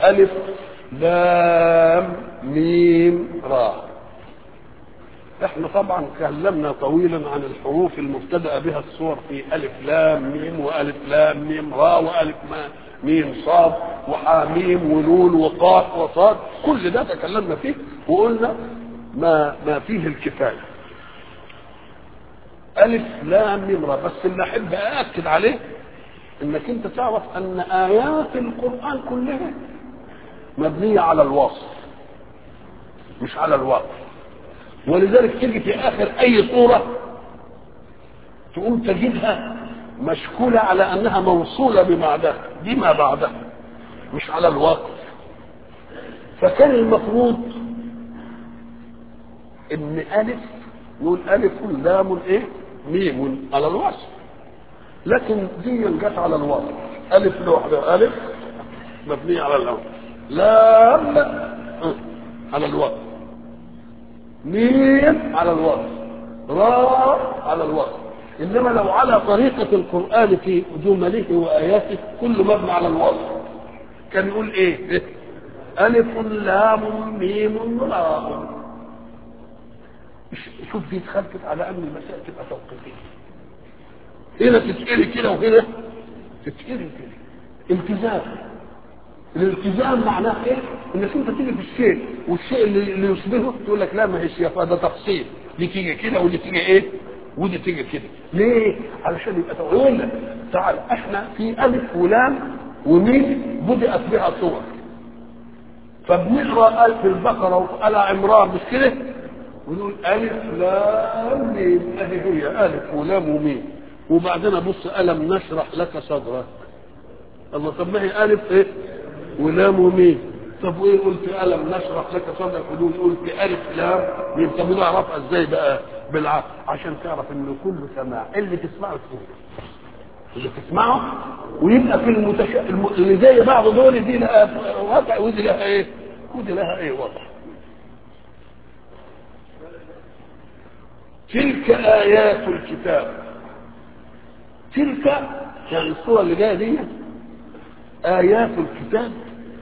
ألف لام ميم را احنا طبعا تكلمنا طويلا عن الحروف المبتدأ بها الصور في ألف لام ميم وألف لام ميم را وألف ما ميم صاد وحاميم ونون وقاف وصاد كل ده تكلمنا فيه وقلنا ما ما فيه الكفايه ألف لام ميم را بس اللي أحب أأكد عليه إنك أنت تعرف أن آيات القرآن كلها مبنية على الوصف مش على الوقف ولذلك تيجي في آخر أي صورة تقوم تجدها مشكولة على أنها موصولة ببعدها بما بعدها مش على الوقف فكان المفروض إن ألف نقول ألف لام إيه ميم على الوصف لكن دي جت على الوصف ألف لوحدها ألف مبنية على الأول لام آه، على الوصف ميم على الوصف راء على الوصف انما لو على طريقه القران في جمله واياته كل مبني على الوصف كان يقول ايه الف لام ميم راء شوف دي اتخلفت على ان المسائل تبقى توقيفيه هنا تتقري كده وهنا تتقري كده التزام الالتزام معناه ايه؟ انك انت تيجي في الشيء والشيء اللي, اللي يشبهه تقول لك لا ما هيش يا ده تفصيل دي تيجي كده ودي تيجي ايه؟ ودي تيجي كده ليه؟ علشان يبقى توقيت تعال احنا في الف ولام وميم بدأت بها صور فبنقرا الف البقره وآل عمران مش كده؟ ونقول الف لام ميم ادي هي الف ولام وميم وبعدين ابص الم نشرح لك صدرك الله طب ما هي الف ايه؟ ولام وميم طب وايه قلت الم نشرح لك صدرك ودول قلت الف لام ميم طب وده اعرفها ازاي بقى بالعقل عشان تعرف ان كل سماع اللي تسمعه تقول اللي تسمعه ويبقى في المتش... الم... اللي زي بعض دول دي لها وضع ودي لها ايه؟ ودي لها ايه وضع تلك آيات الكتاب تلك يعني الصورة اللي جاية دي آيات الكتاب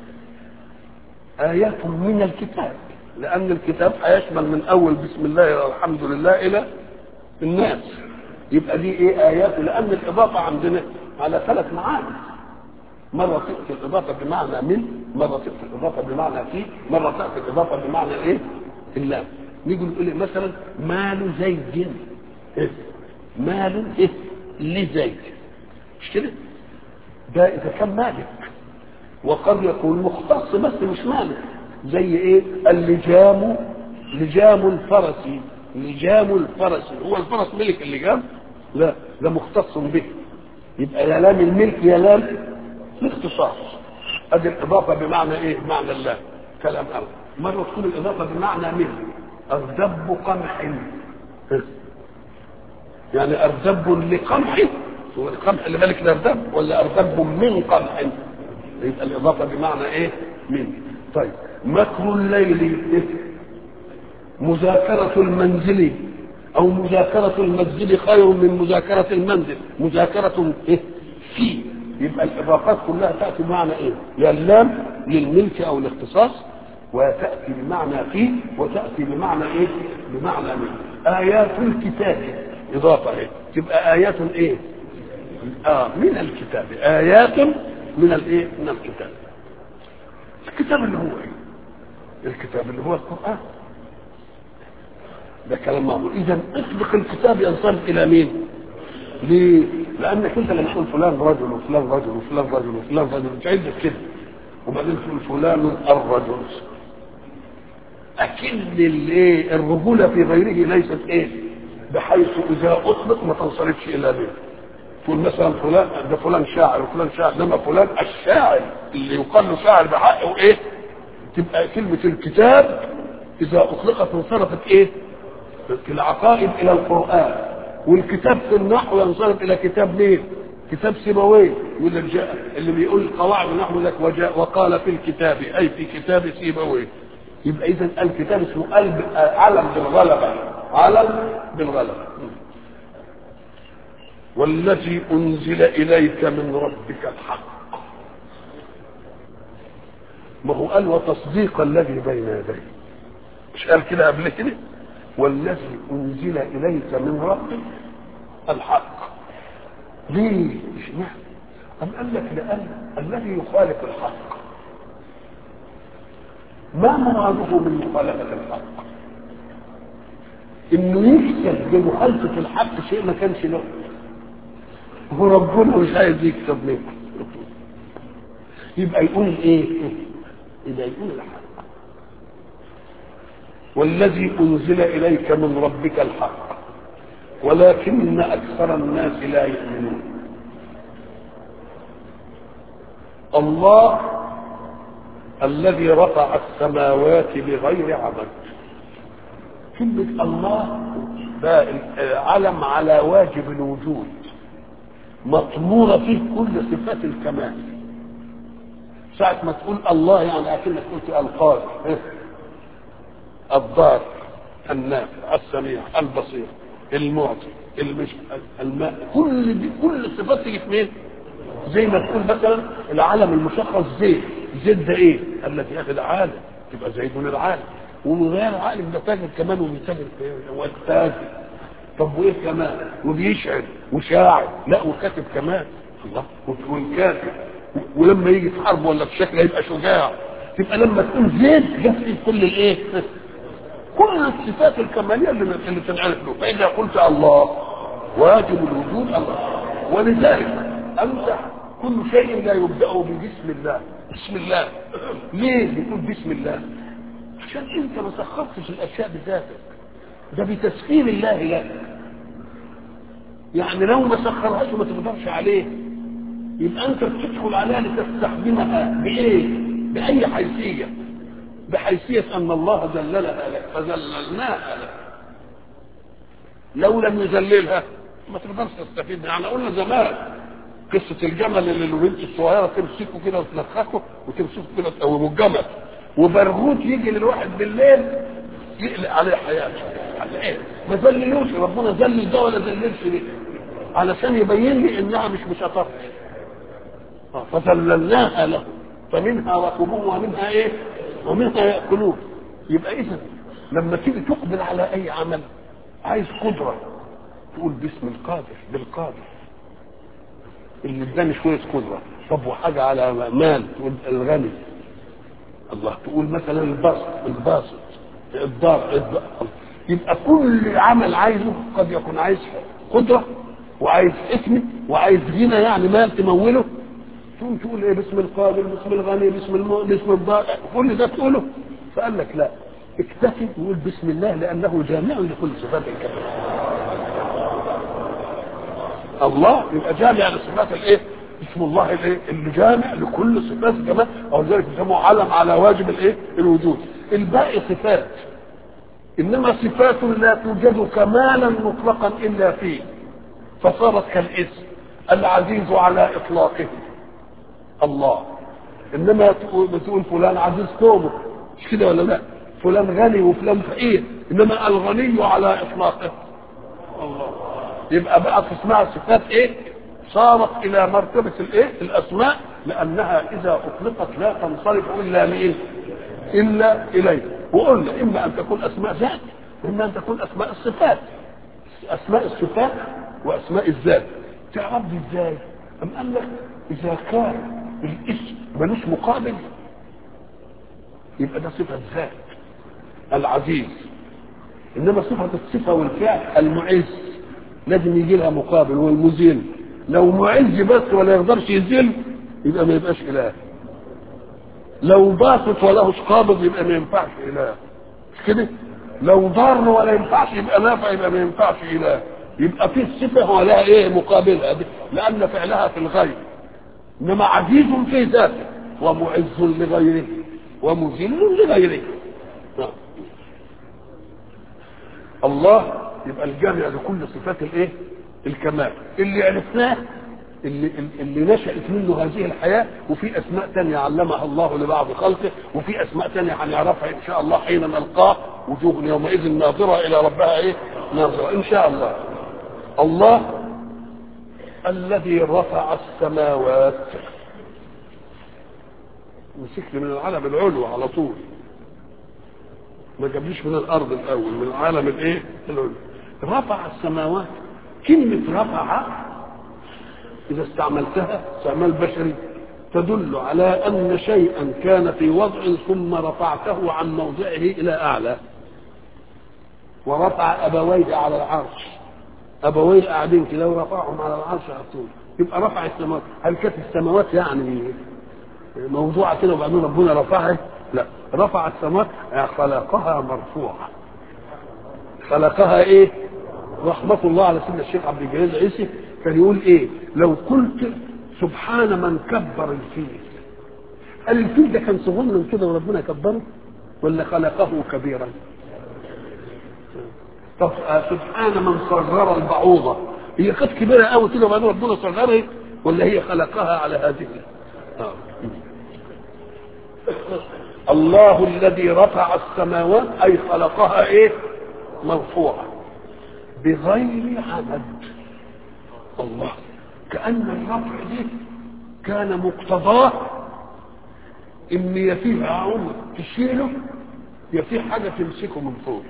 آيات من الكتاب لأن الكتاب هيشمل من أول بسم الله والحمد لله إلى الناس يبقى دي إيه آيات لأن الإضافة عندنا على ثلاث معاني مرة تأتي الإضافة بمعنى من مرة تأتي الإضافة بمعنى في مرة تأتي الإضافة بمعنى إيه اللام نيجي نقول إيه مثلا مال زيد إيه؟ مال إيه لزيد مش كده ده إذا كان مالك وقد يكون مختص بس مش مالك زي ايه اللجام لجام الفرس لجام الفرس هو الفرس ملك اللجام لا ده مختص به يبقى يا لام الملك يا لام الاختصاص ادي الاضافه بمعنى ايه بمعنى الله كلام اول مره تكون الاضافه بمعنى من اردب قمح يعني اردب لقمح هو القمح اللي ملك الاردب ولا اردب من قمح يبقى الاضافه بمعنى ايه من طيب مكر الليل إيه؟ مذاكرة المنزل أو مذاكرة المنزل خير من مذاكرة المنزل مذاكرة إيه؟ في يبقى الإضافات كلها تأتي بمعنى إيه؟ يا اللام للملك أو الاختصاص وتأتي بمعنى في وتأتي بمعنى إيه؟ بمعنى من آيات الكتاب إضافة إيه؟ تبقى آيات إيه؟ آه من الكتاب آيات من الإيه؟ من الكتاب الكتاب اللي هو إيه؟ الكتاب اللي هو القرآن ده كلام معقول إذا اطلق الكتاب ينصرف إلى مين؟ ليه؟ لأنك أنت لما تقول فلان رجل وفلان رجل وفلان رجل وفلان رجل تعد كده وبعدين تقول فلان الرجل أكن الايه الرجولة في غيره ليست إيه؟ بحيث إذا أطلق ما تنصرفش إلى مين؟ تقول مثلا فلان ده فلان شاعر وفلان شاعر انما فلان الشاعر اللي يقال له شاعر بحقه ايه؟ تبقى كلمة الكتاب إذا أطلقت انصرفت إيه؟ في العقائد إلى القرآن والكتاب في النحو ينصرف إلى كتاب مين؟ كتاب سيبويه يقول لك جاء اللي بيقول قواعد النحو لك وجاء وقال في الكتاب أي في كتاب سيبويه يبقى إذا الكتاب اسمه قلب علم بالغلبة علم بالغلبة والذي أنزل إليك من ربك الحق ما هو قال وتصديق الذي بين يديه مش قال كده قبل كده والذي انزل اليك من ربك الحق ليه اشمعنى أم قال لك لأن الذي يخالف الحق ما مراده من مخالفة الحق انه يكسب بمخالفة الحق شيء ما كانش له هو ربنا مش عايز يكسب منه يبقى يقول ايه يبقى يقول الحق والذي انزل اليك من ربك الحق ولكن اكثر الناس لا يؤمنون الله الذي رفع السماوات بغير عمد كلمة الله ده علم على واجب الوجود مطمورة فيه كل صفات الكمال ساعة ما تقول الله يعني أكنك قلت القادر الضار النافع السميع البصير المعطي المش الماء كل دي كل صفات تيجي في مين؟ زي ما تقول مثلا العالم المشخص زيد زيد ده ايه؟ قال لك يا اخي ده عالم تبقى زيد من العالم وغير عالم ده تاجر كمان وبيتاجر والتاجر طب وايه كمان؟ وبيشعر وشاعر لا وكاتب كمان الله والكاتب ولما يجي في حرب ولا في شكل يبقى شجاع تبقى لما تقول زيد جت في كل الايه؟ كل الصفات الكماليه اللي اللي تنعرف له فاذا قلت الله واجب الوجود الله ولذلك امسح كل شيء لا يبدا ببسم الله بسم الله ليه بتقول بسم الله عشان انت ما سخرتش الاشياء بذاتك ده بتسخير الله لك يعني لو ما سخرهاش وما تقدرش عليه يبقى انت بتدخل عليها لتستخدمها بايه باي حيثيه بحيثيه ان الله ذللها لك فذللناها لك لو لم يذللها ما تقدرش تستفيد يعني قلنا زمان قصة الجمل اللي البنت الصغيرة تمسكه كده وتنخخه وتمسكه كده تقومه الجمل وبرغوت يجي للواحد بالليل يقلق عليه حياته على ايه؟ ما ذللوش ربنا ذلل ده ولا ذللش ليه؟ علشان يبين لي انها مش مشطرة فذللناها له فمنها ركبوه ومنها ايه؟ ومنها ياكلون يبقى اذا لما تيجي تقبل على اي عمل عايز قدره تقول باسم القادر بالقادر اللي اداني شويه قدره طب وحاجه على مال تقول الغني الله تقول مثلا البسط الباسط الدار الدار يبقى كل عمل عايزه قد يكون عايز قدره وعايز اسم وعايز غنى يعني مال تموله تقوم تقول ايه باسم القادر باسم الغني باسم الم... باسم الضار كل ده تقوله فقال لك لا اكتفي وقول بسم الله لانه جامع لكل صفات الكمال الله يبقى جامع لصفات الايه؟ اسم الله الايه؟ اللي جامع لكل صفات الكمال او ذلك يسموه علم على واجب الايه؟ الوجود. الباقي صفات انما صفات لا توجد كمالا مطلقا الا فيه فصارت كالاسم العزيز على اطلاقه الله انما بتقول فلان عزيز كومه مش كده ولا لا؟ فلان غني وفلان فقير انما الغني على اطلاقه الله يبقى بقى اسمها صفات ايه صارت الى مرتبه الايه الاسماء لانها اذا اطلقت لا تنصرف الا مين الا اليه وقلنا اما ان تكون اسماء ذات واما ان تكون اسماء الصفات اسماء الصفات واسماء الذات تعرف دي ازاي ام قال لك اذا كان الاسم ملوش مقابل يبقى ده صفه ذات العزيز انما صفه الصفه والفعل المعز لازم يجي لها مقابل والمذل لو معز بس ولا يقدرش يذل يبقى ما يبقاش اله لو باسط ولهش قابض يبقى ما ينفعش اله مش كده لو ضار ولا ينفعش يبقى نافع يبقى ما ينفعش اله يبقى في الصفه ولها ايه مقابلها دي لان فعلها في الغير انما عزيز في ذاته ومعز لغيره ومذل لغيره الله يبقى الجامع لكل صفات الايه الكمال اللي عرفناه اللي, اللي نشأت منه هذه الحياة وفي أسماء تانية علمها الله لبعض خلقه وفي أسماء تانية هنعرفها إن شاء الله حين نلقاه وجوه يومئذ ناظرة إلى ربها إيه ناظرة إن شاء الله الله الذي رفع السماوات مسكني من العالم العلوي على طول ما جابليش من الارض الاول من العالم الايه العلوي رفع السماوات كلمه رفع اذا استعملتها استعمال بشري تدل على ان شيئا كان في وضع ثم رفعته عن موضعه الى اعلى ورفع ابويه على العرش ابويه قاعدين كده ورفعهم على العرش على طول يبقى رفع السماوات هل كانت السماوات يعني موضوعه كده وبعدين ربنا رفعها لا رفع السماوات خلقها مرفوعه خلقها ايه رحمة الله على سيدنا الشيخ عبد الجليل العيسي كان يقول ايه لو قلت سبحان من كبر الفيل قال الفيل ده كان صغنن كده وربنا كبره ولا خلقه كبيرا طب سبحان من صغر البعوضة هي كانت كبيرة قوي كده وبعدين ربنا صغرها ولا هي خلقها على هذه آه. الله الذي رفع السماوات اي خلقها ايه مرفوعه بغير عمد الله كان الرفع دي كان مقتضاه ان يا فيه عمد تشيله يا فيه حاجه تمسكه من فوق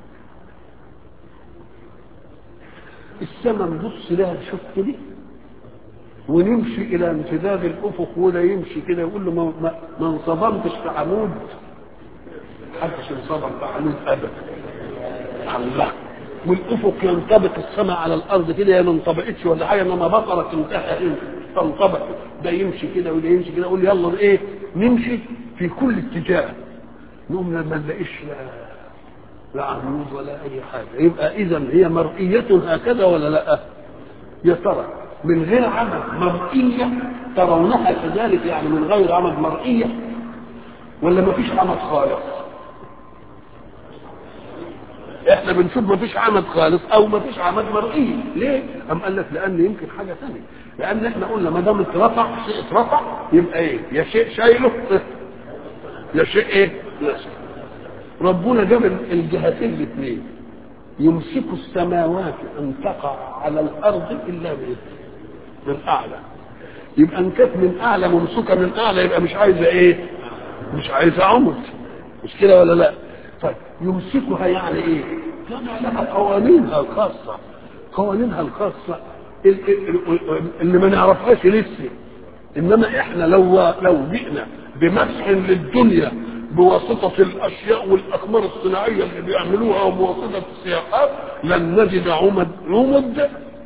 السماء نبص لها شوف كده ونمشي الى امتداد الافق ولا يمشي كده يقول له ما, ما, ما انصدمتش في عمود محدش انصدم في عمود ابدا الله والافق ينطبق السماء على الارض كده هي ما انطبقتش ولا حاجه انما بصرك انتهى ايه تنطبق ده يمشي كده وده يمشي كده يقول يلا ايه نمشي في كل اتجاه نقوم ما نلاقيش لا لا عمود ولا اي حاجه يبقى اذا هي مرئيه هكذا ولا لا يا ترى من غير عمد مرئية ترونها كذلك يعني من غير عمد مرئية ولا ما فيش عمد خالص احنا بنشوف ما فيش عمد خالص او ما فيش عمد مرئي ليه ام قال لك لان يمكن حاجة ثانية لان احنا قلنا ما دام اترفع شيء اترفع يبقى ايه يا شيء شايله يا شيء ايه ناسي ربنا جاب الجهتين الاثنين يمسك السماوات ان تقع على الارض الا باذنه من اعلى يبقى ان كانت من اعلى ممسوكه من اعلى يبقى مش عايزه ايه مش عايزه عمد مش كده ولا لا طيب يمسكها يعني ايه طبعا لها قوانينها الخاصه قوانينها الخاصه اللي ما نعرفهاش لسه انما احنا لو لو جئنا بمسح للدنيا بواسطة الأشياء والأقمار الصناعية اللي بيعملوها وبواسطة السياقات لن نجد عمد عمد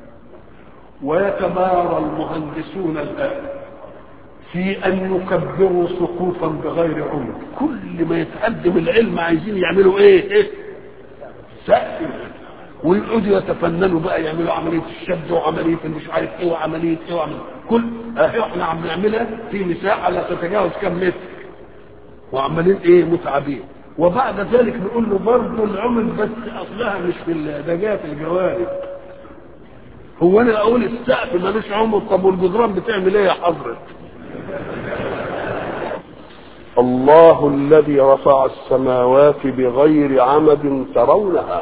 ويتبارى المهندسون الآن في أن يكبروا سقوفا بغير عمد كل ما يتقدم العلم عايزين يعملوا إيه؟ إيه؟ سقف ويقعدوا يتفننوا بقى يعملوا عملية الشد وعملية مش عارف إيه وعملية إيه وعملية كل أهي إحنا عم نعملها في مساحة لا تتجاوز كم متر وعمالين ايه متعبين وبعد ذلك نقول له برضه العمد بس اصلها مش في ده جايه في الجوارب هو انا اقول السقف ملوش عمد طب والجدران بتعمل ايه يا حضرتك الله الذي رفع السماوات بغير عمد ترونها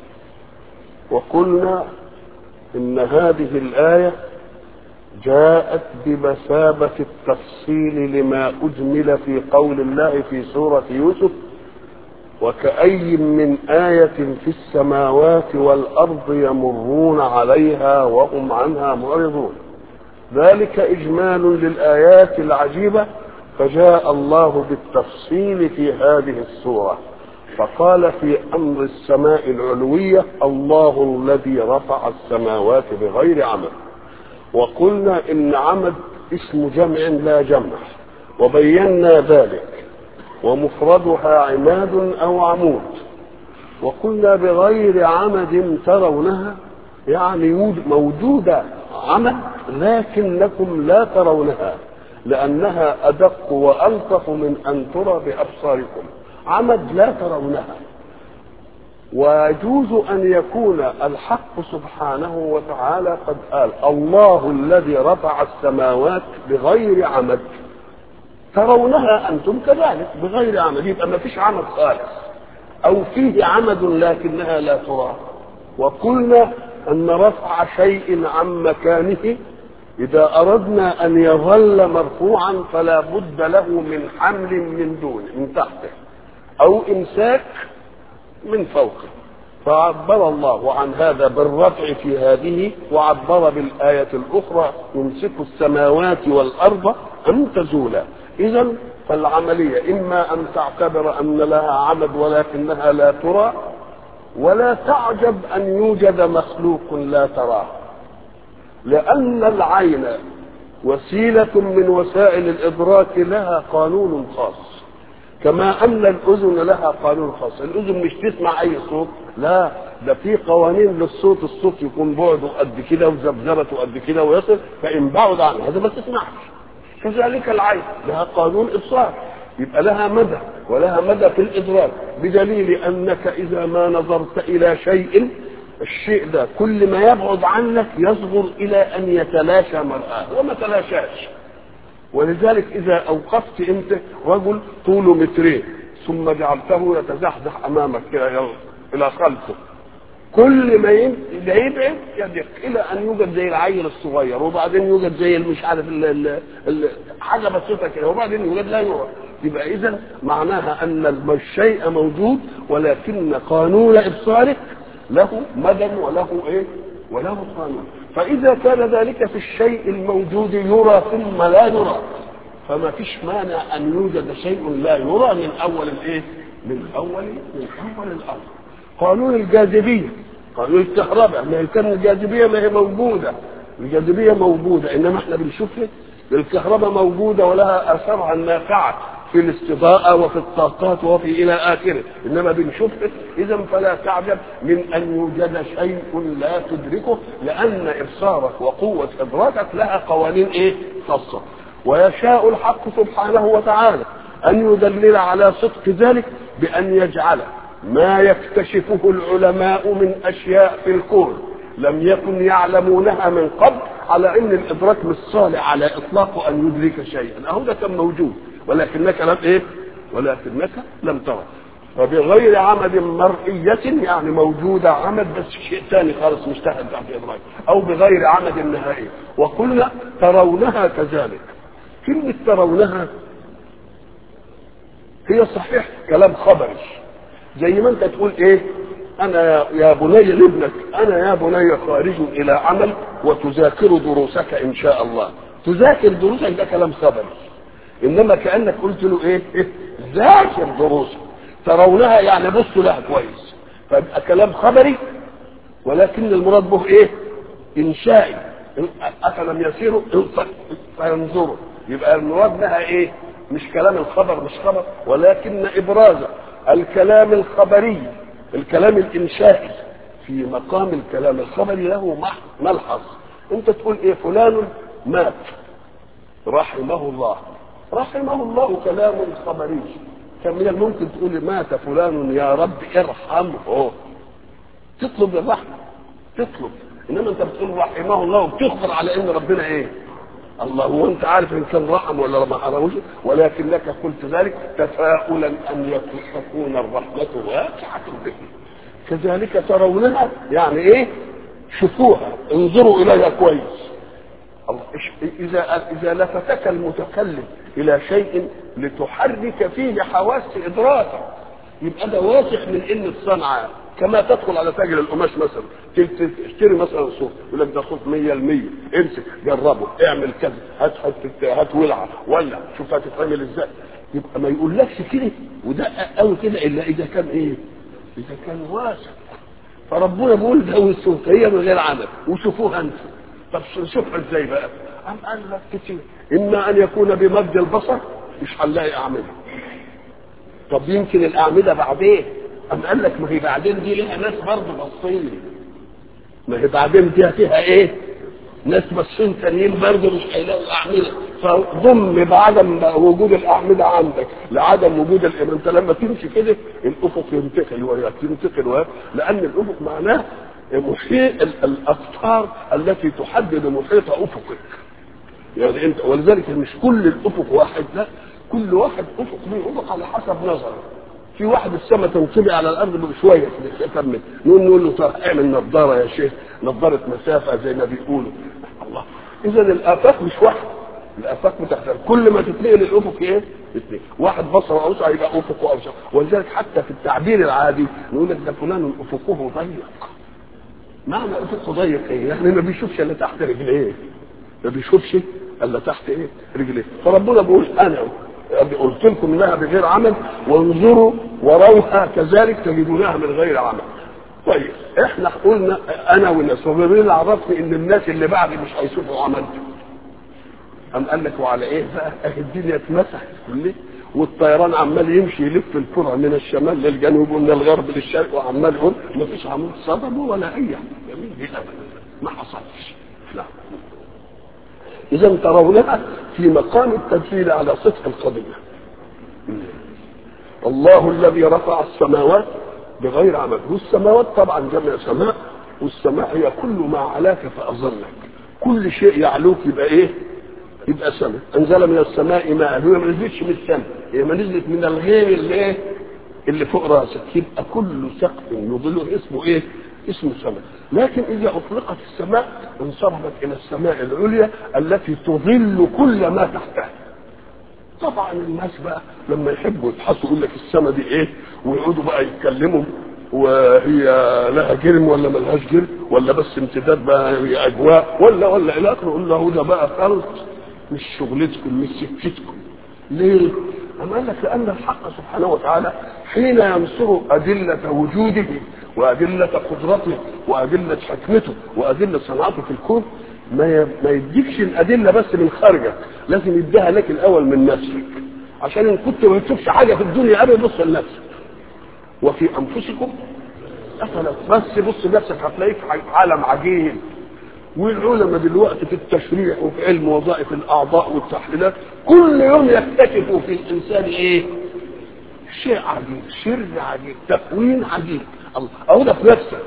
وقلنا ان هذه الايه جاءت بمثابة التفصيل لما أجمل في قول الله في سورة يوسف وكأي من آية في السماوات والأرض يمرون عليها وهم عنها معرضون ذلك إجمال للآيات العجيبة فجاء الله بالتفصيل في هذه السورة فقال في أمر السماء العلوية الله الذي رفع السماوات بغير عمل وقلنا ان عمد اسم جمع لا جمع وبينا ذلك ومفردها عماد او عمود وقلنا بغير عمد ترونها يعني موجودة عمد لكنكم لا ترونها لأنها أدق وألطف من أن ترى بأبصاركم عمد لا ترونها ويجوز ان يكون الحق سبحانه وتعالى قد قال الله الذي رفع السماوات بغير عمد ترونها انتم كذلك بغير عمد يبقى ما فيش عمد خالص او فيه عمد لكنها لا ترى وقلنا ان رفع شيء عن مكانه إذا أردنا أن يظل مرفوعا فلا بد له من حمل من دونه من تحته أو إمساك من فوقه فعبر الله عن هذا بالرفع في هذه وعبر بالآية الأخرى يمسك السماوات والأرض أن تزولا إذا فالعملية إما أن تعتبر أن لها عمد ولكنها لا ترى ولا تعجب أن يوجد مخلوق لا تراه لأن العين وسيلة من وسائل الإدراك لها قانون خاص كما أن الأذن لها قانون خاص الأذن مش تسمع أي صوت لا ده في قوانين للصوت الصوت يكون بعده قد كده وزبزبته قد كده ويصل فإن بعد عن هذا ما تسمعش كذلك العين لها قانون إبصار يبقى لها مدى ولها مدى في الإدراك بدليل أنك إذا ما نظرت إلى شيء الشيء ده كل ما يبعد عنك يصغر الى ان يتلاشى مرآه وما تلاشاش ولذلك اذا اوقفت انت رجل طوله مترين ثم جعلته يتزحزح امامك كده الى خلفه كل ما يبعد يدق الى ان يوجد زي العيل الصغير وبعدين يوجد زي مش عارف ال ال ال حاجه بسيطه كده وبعدين يوجد لا يرى يبقى اذا معناها ان الشيء موجود ولكن قانون ابصارك له مدى وله ايه وله قانون فاذا كان ذلك في الشيء الموجود يرى ثم لا يرى فما فيش مانع ان يوجد شيء لا يرى من اول الايه من اول من اول الامر قانون الجاذبيه قانون الكهرباء ما هي كان الجاذبيه ما هي موجوده الجاذبيه موجوده انما احنا بنشوفها الكهرباء موجوده ولها اثارها النافعه في الاستضاءة وفي الطاقات وفي إلى آخره إنما بنشوفه إذا فلا تعجب من أن يوجد شيء لا تدركه لأن إبصارك وقوة إدراكك لها قوانين إيه خاصة ويشاء الحق سبحانه وتعالى أن يدلل على صدق ذلك بأن يجعل ما يكتشفه العلماء من أشياء في الكون لم يكن يعلمونها من قبل على ان الادراك مش صالح على اطلاقه ان يدرك شيئا اهو ده كان موجود ولكنك لم ايه ولكنك لم ترى وبغير عمد مرئية يعني موجودة عمد بس شيء ثاني خالص مش تحت تحت إدراك أو بغير عمد نهائي وقلنا ترونها كذلك كلمة ترونها هي صحيح كلام خبري زي ما انت تقول ايه انا يا بني لابنك انا يا بني خارج الى عمل وتذاكر دروسك ان شاء الله تذاكر دروسك ده كلام خبري انما كانك قلت له ايه, إيه؟ ذاكر دروسك ترونها يعني بصوا لها كويس فيبقى كلام خبري ولكن المراد به ايه انشائي افلم يسيروا فينظروا يبقى المراد بها ايه مش كلام الخبر مش خبر ولكن ابراز الكلام الخبري الكلام الانشائي في مقام الكلام الخبري له ملحظ انت تقول ايه فلان مات رحمه الله رحمه الله كلام خبري كان من الممكن تقول مات فلان يا رب ارحمه تطلب الرحمه تطلب انما انت بتقول رحمه الله وبتخبر على ان ربنا ايه الله هو انت عارف ان كان رحم ولا ما حرموش ولكنك قلت ذلك تفاؤلا ان تكون الرحمه واقعه به كذلك ترونها يعني ايه شوفوها انظروا اليها كويس اذا اذا لفتك المتكلم الى شيء لتحرك فيه حواس ادراكك يبقى ده واثق من ان الصنعه كما تدخل على تاجر القماش مثلا تشتري مثلا صوت يقول لك ده صوت 100% امسك جربه اعمل كذا هات هات هات ولعه ولع شوف هتتعمل ازاي يبقى ما يقولكش كده ودقق قوي كده الا اذا كان ايه؟ اذا كان واثق فربنا بيقول ده الصوت هي من غير عمل وشوفوها انتم طب شوفها ازاي بقى؟ قام قال لك كتير اما ان يكون بمد البصر مش هنلاقي اعمده طب يمكن الاعمده بعدين قام قال لك ما هي بعدين دي لها ناس برضه باصين ما هي بعدين دي فيها ايه؟ ناس باصين تانيين برضه مش هيلاقوا اعمده فضم بعدم وجود الاعمده عندك لعدم وجود الإمام انت لما تمشي كده الافق ينتقل وياك ينتقل وياك لان الافق معناه محيط الاقطار التي تحدد محيط افقك يعني انت ولذلك مش كل الافق واحد لا كل واحد افق له افق على حسب نظره في واحد السماء تنطبق على الارض بشويه كمل نقول نقول له طب اعمل نظاره يا شيخ نظاره مسافه زي ما بيقولوا الله اذا الافاق مش واحده الافاق بتختلف كل ما تتنقل الافق ايه؟ اثنين واحد بصره اوسع يبقى افقه اوسع ولذلك حتى في التعبير العادي نقول لك ده فلان افقه ضيق معنى افقه ضيق ايه؟ يعني ما بيشوفش الا تحت رجليه ما بيشوفش الا تحت ايه؟ رجليه فربنا بيقول انا قلت لكم انها بغير عمل وانظروا وروها كذلك تجدونها من غير عمل طيب احنا قلنا انا والناس ومين اللي عرفني ان الناس اللي بعدي مش هيشوفوا عملته قام قال لك وعلى ايه بقى اهي الدنيا اتمسحت كلها والطيران عمال يمشي يلف الكره من الشمال للجنوب ومن الغرب للشرق وعمال يقول ما فيش عمود صدمه ولا اي حاجه جميل دي ابدا ما حصلش لا اذا ترونها في مقام التدليل على صدق القضيه الله الذي رفع السماوات بغير عمل والسماوات طبعا جمع سماء والسماء هي كل ما علاك فاظلك كل شيء يعلوك يبقى ايه يبقى سماء انزل من السماء ماء هي ما نزلتش من السماء هي ما نزلت من الغير اللي ايه اللي فوق راسك يبقى كل سقف يظله اسمه ايه اسمه سماء لكن اذا اطلقت السماء انصرفت الى السماء العليا التي تظل كل ما تحتها طبعا الناس بقى لما يحبوا يبحثوا يقول لك السماء دي ايه ويقعدوا بقى يتكلموا وهي لها جرم ولا ملهاش جرم ولا بس امتداد بقى هي اجواء ولا ولا الى اخره يقول له ده بقى خلط مش شغلتكم مش سكتكم ليه؟ أما قال لك لأن الحق سبحانه وتعالى حين ينصر أدلة وجوده وأدلة قدرته وأدلة حكمته وأدلة صنعته في الكون ما ما يديكش الأدلة بس من خارجك لازم يديها لك الأول من نفسك عشان إن كنت ما تشوفش حاجة في الدنيا أبدا بص لنفسك وفي أنفسكم أفلا بس بص لنفسك هتلاقيك عالم عجيب والعلماء دلوقتي في التشريع وفي علم وظائف الاعضاء والتحليلات كل يوم يكتشفوا في الانسان ايه؟ شيء عجيب، سر عجيب، تكوين عجيب، الله اهو ده في نفسك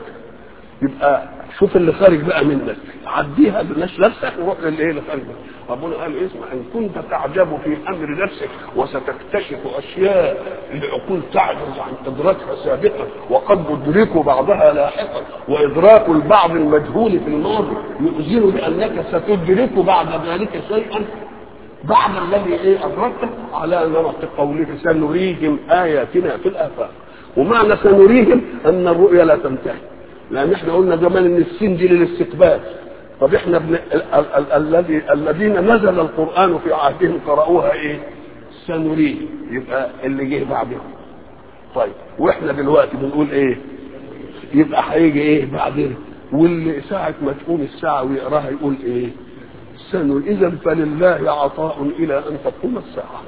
يبقى شوف اللي خارج بقى منك عديها بلاش نفسك وروح للايه اللي خارج ربنا قال اسمع ان كنت تعجب في امر نفسك وستكتشف اشياء العقول تعجز عن ادراكها سابقا وقد ادرك بعضها لاحقا وادراك البعض المجهول في الماضي يؤذن بانك ستدرك بعد ذلك شيئا بعد الذي ايه ادركته على نمط قولك سنريهم اياتنا في الافاق ومعنى سنريهم ان الرؤيا لا تنتهي لان احنا قلنا زمان ان السين دي للاستقبال طب احنا بن... الذي الذين نزل القران في عهدهم قرأوها ايه؟ سنريه يبقى اللي جه بعدهم طيب واحنا دلوقتي بنقول ايه؟ يبقى هيجي ايه بعدين واللي ساعة ما تقوم الساعة ويقراها يقول ايه؟ سنر اذا فلله عطاء الى ان تقوم الساعة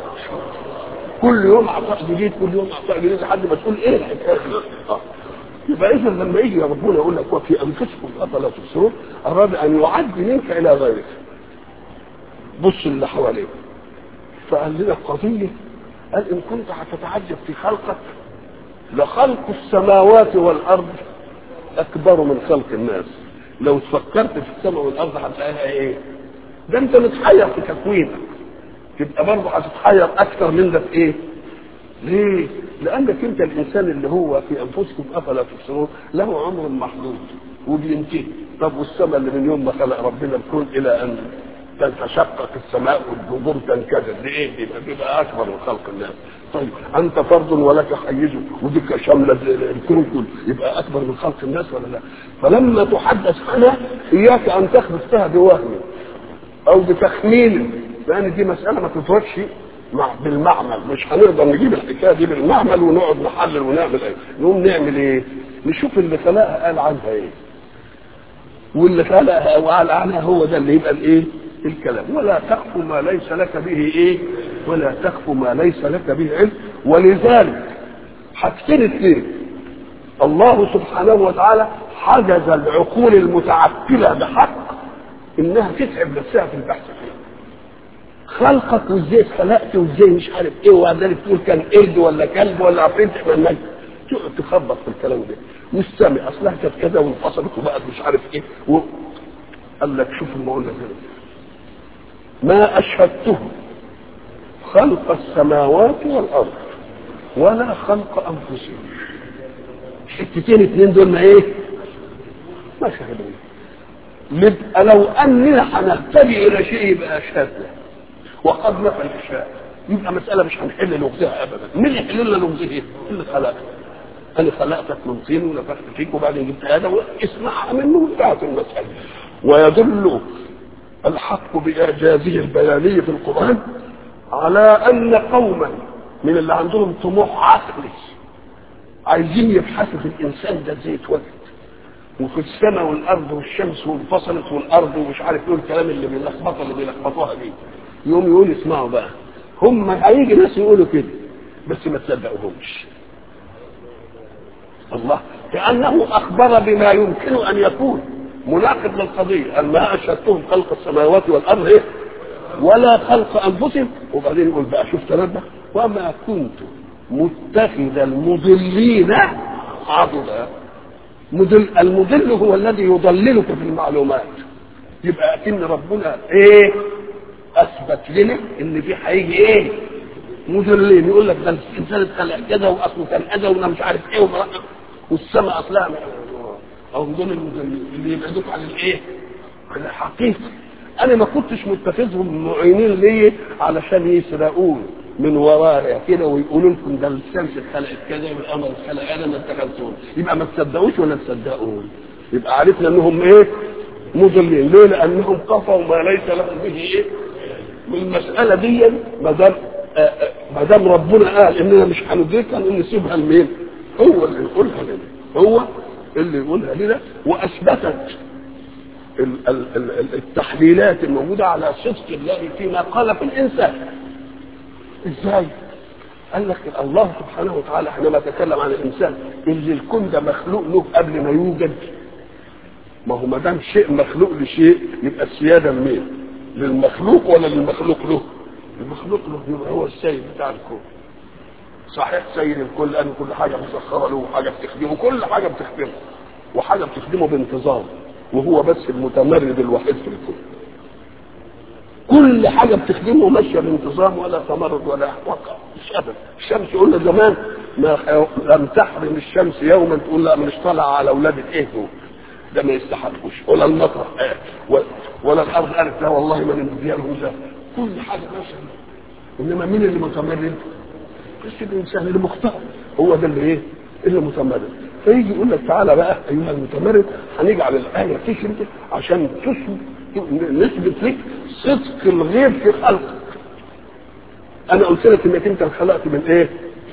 كل يوم عطاء جديد كل يوم عطاء جديد لحد ما تقول ايه الحكايه دي؟ آه. يبقى اذا لما يجي ربنا يقول لك وفي انفسكم افلا تبصرون اراد ان يعد منك الى غيرك بص اللي حواليك فقال لنا قضيه قال ان كنت هتتعجب في خلقك لخلق السماوات والارض اكبر من خلق الناس لو فكرت في السماء والارض هتلاقيها ايه ده انت متحير في تكوينك تبقى برضه هتتحير اكثر من ده في ايه ليه؟ لأنك أنت الإنسان اللي هو في أنفسكم أفلا تبصرون له عمر محدود وبينتهي طب والسماء اللي من يوم ما خلق ربنا الكون إلى أن تتشقق السماء والجذور تنكسر لإيه؟ يبقى بيبقى أكبر من خلق الناس طيب أنت فرد ولك حيز وديك شاملة الكون كله يبقى أكبر من خلق الناس ولا لا؟ فلما تحدث عنها إياك أن تخبطها بوهم أو بتخمين لأن دي مسألة ما تدركش مع بالمعمل مش هنقدر نجيب الحكايه دي بالمعمل ونقعد نحلل ونعمل ايه نقوم نعمل ايه نشوف اللي خلقها قال عنها ايه واللي خلقها وقال عنها هو ده اللي يبقى الايه الكلام ولا تخف ما ليس لك به ايه ولا تخف ما ليس لك به علم ولذلك حاجتين اثنين الله سبحانه وتعالى حجز العقول المتعقله بحق انها تتعب نفسها في البحث فيه خلقك وازاي اتخلقت وازاي مش عارف ايه وبعدين تقول كان قرد ولا كلب ولا عفريت منك تقعد تخبط في الكلام ده والسامع اصلها كانت كذا وانفصلت وبقت مش عارف ايه و... قال لك شوف ما قلنا كده ما اشهدته خلق السماوات والارض ولا خلق انفسهم حتتين اتنين دول ما ايه ما شهدوا نبقى لو اننا هنهتدي الى شيء يبقى شاذة وقد نفى الاشياء يبقى مساله مش هنحل لغزها ابدا مين يحل لنا لغزها اللي خلقك انا خلقتك من طين ونفخت فيك وبعدين جبت ادم اسمعها منه وانتهت المساله ويدل الحق باعجازه البياني في القران على ان قوما من اللي عندهم طموح عقلي عايزين يبحثوا في الانسان ده ازاي اتولد وفي السماء والارض والشمس وانفصلت والارض ومش عارف ايه الكلام اللي بيلخبطها اللي بيلخبطوها دي يقوم يقول اسمعوا بقى هم هيجي ناس يقولوا كده بس ما تصدقوهمش الله كانه اخبر بما يمكن ان يكون مناقض للقضيه قال ما اشهدتهم خلق السماوات والارض ايه ولا خلق انفسهم وبعدين يقول بقى شوف تنبه وما كنت متخذ المضلين عضدا مدل المدل هو الذي يضللك في المعلومات يبقى اكن ربنا ايه اثبت لنا ان في هيجي ايه مدلين يقول لك ده الانسان اتخلق كده واصله كان كذا وانا مش عارف ايه ومرقم والسماء اصلها او دول المدلين اللي يبعدوك عن الايه؟ عن الحقيقه انا ما كنتش متخذهم معينين ليه علشان يسرقوني من ورايا كده ويقولوا لكم ده الشمس اتخلقت كذا والقمر اتخلق انا ما اتخذتهم يبقى ما تصدقوش ولا تصدقون يبقى عرفنا انهم ايه؟ مضلين ليه؟ لانهم كفروا ما ليس لهم به ايه؟ والمساله دي ما دام ما دام ربنا قال اننا مش هندركها ان نسيبها لمين؟ هو اللي يقولها لنا هو اللي يقولها لنا واثبتت التحليلات الموجوده على صدق الله فيما قال في الانسان ازاي؟ قال لك الله سبحانه وتعالى حينما تكلم عن الانسان اللي الكون ده مخلوق له قبل ما يوجد ما هو ما دام شيء مخلوق لشيء يبقى السياده لمين؟ للمخلوق ولا للمخلوق له؟ المخلوق له يبقى هو السيد بتاع الكون. صحيح سيد الكل لان كل حاجه مسخره له وحاجه بتخدمه كل حاجه بتخدمه وحاجه بتخدمه بانتظام وهو بس المتمرد الوحيد في الكون. كل حاجه بتخدمه ماشيه بانتظام ولا تمرد ولا وقع مش ابدا الشمس قلنا زمان ما لم تحرم الشمس يوما تقول لا مش طالعه على اولاده ايه دول ده ما يستحقوش ولا المطر آه. ولا الارض قالت لا والله ما نديها لهم ده كل حاجه ماشيه انما مين اللي متمرد؟ بس الانسان اللي مختار هو ده اللي ايه؟ اللي متمرد فيجي يقول لك تعالى بقى ايها المتمرد هنجعل الايه تشرك عشان تثبت نثبت لك صدق الغيب في خلقك انا قلت لك انك انت خلقت من ايه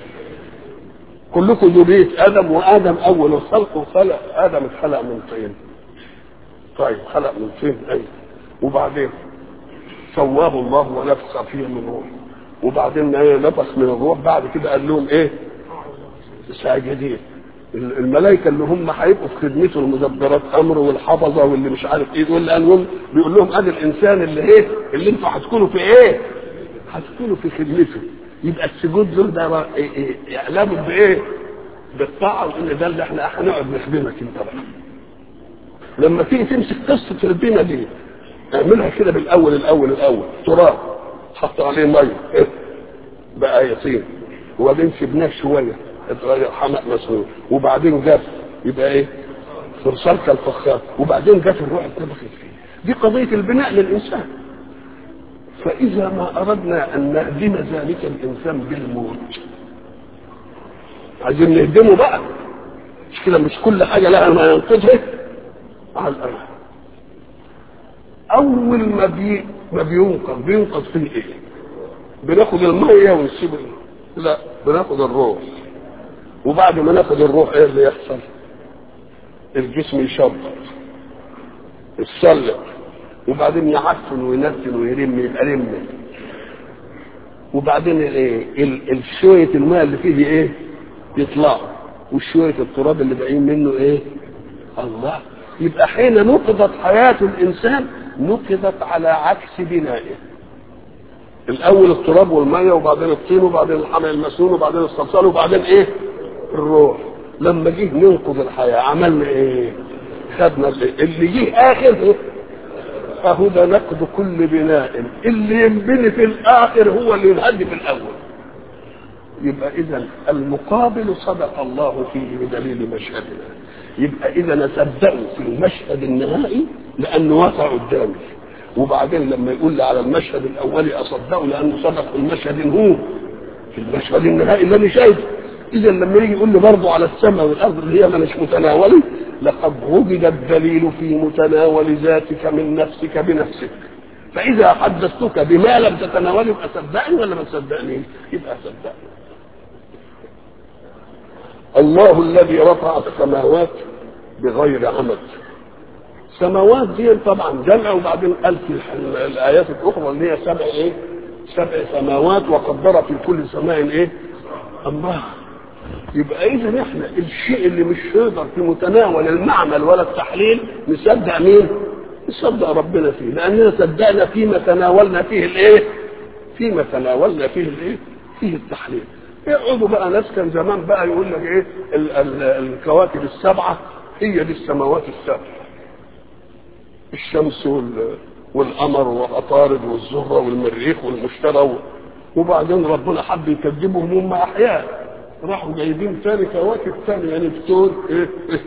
كلكم ذرية ادم وادم اول الخلق وخلق ادم اتخلق من طين طيب خلق من طين ايوه وبعدين سواه الله ونفخ فيه من روح وبعدين ايه نفخ من الروح بعد كده قال لهم ايه ساجدين الملائكه اللي هم هيبقوا في خدمته المدبرات امره والحفظه واللي مش عارف ايه دول قال لهم بيقول لهم ادي الانسان اللي ايه اللي انتوا هتكونوا في ايه؟ هتكونوا في خدمته يبقى السجود دول ده إيه إيه اعلام بايه؟ بالطاعه وان ده اللي احنا هنقعد نخدمك انت بقى لما تيجي تمسك قصه البنا دي اعملها كده بالاول الاول الاول تراب حط عليه ميه إيه؟ بقى يطير وبعدين سيبناه شويه اتغير حمق مسنون وبعدين جف يبقى ايه صرصار كالفخار وبعدين جت الروح اتنفخت فيه دي قضية البناء للإنسان فإذا ما أردنا أن نهدم ذلك الإنسان بالموت عايزين نهدمه بقى مش كده مش كل حاجة لها ما ينقذها على الأرض أول ما بي ما بينقذ بينقذ فيه إيه؟ بناخد المية ونسيب لا بناخد الروح وبعد ما ناخد الروح ايه اللي يحصل الجسم يشبط يتصلب وبعدين يعفن وينتن ويرم يبقى رم وبعدين الايه الشويه الماء اللي فيه ايه يطلع وشويه التراب اللي باقيين منه ايه الله يبقى حين نقضت حياه الانسان نقضت على عكس بنائه الاول التراب والميه وبعدين الطين وبعدين الحمل المسنون وبعدين الصلصال وبعدين ايه الروح لما جه ننقذ الحياه عملنا ايه خدنا اللي جه اخر ايه اهو ده نقد كل بناء اللي ينبني في الاخر هو اللي ينهد في الاول يبقى اذا المقابل صدق الله فيه بدليل مشهدنا يبقى اذا اصدقه في المشهد النهائي لانه وقع قدامي وبعدين لما يقول لي على المشهد الاولي اصدقه لانه صدق في المشهد هو في المشهد النهائي اللي انا شايفه اذا لما يجي يقول لي برضه على السماء والارض اللي هي مش متناولي لقد وجد الدليل في متناول ذاتك من نفسك بنفسك فاذا حدثتك بما لم تتناوله يبقى صدقني ولا ما تصدقنيش يبقى صدقني الله الذي رفع السماوات بغير عمد سماوات دي طبعا جمع وبعدين قال في الايات الاخرى اللي هي سبع ايه سبع سماوات وقدر في كل سماء ايه الله يبقى اذا احنا الشيء اللي مش يقدر في متناول المعمل ولا التحليل نصدق مين؟ نصدق ربنا فيه لاننا صدقنا فيما تناولنا فيه الايه؟ فيما تناولنا فيه الايه؟ فيه التحليل يقعدوا بقى ناس كان زمان بقى يقول لك ايه ال- ال- الكواكب السبعه هي دي السماوات السبع الشمس وال- والقمر والعطارد والزهره والمريخ والمشتري و- وبعدين ربنا حب يكذبهم هم احياء راحوا جايبين تاني كواكب تاني يعني نبتون ايه إيه؟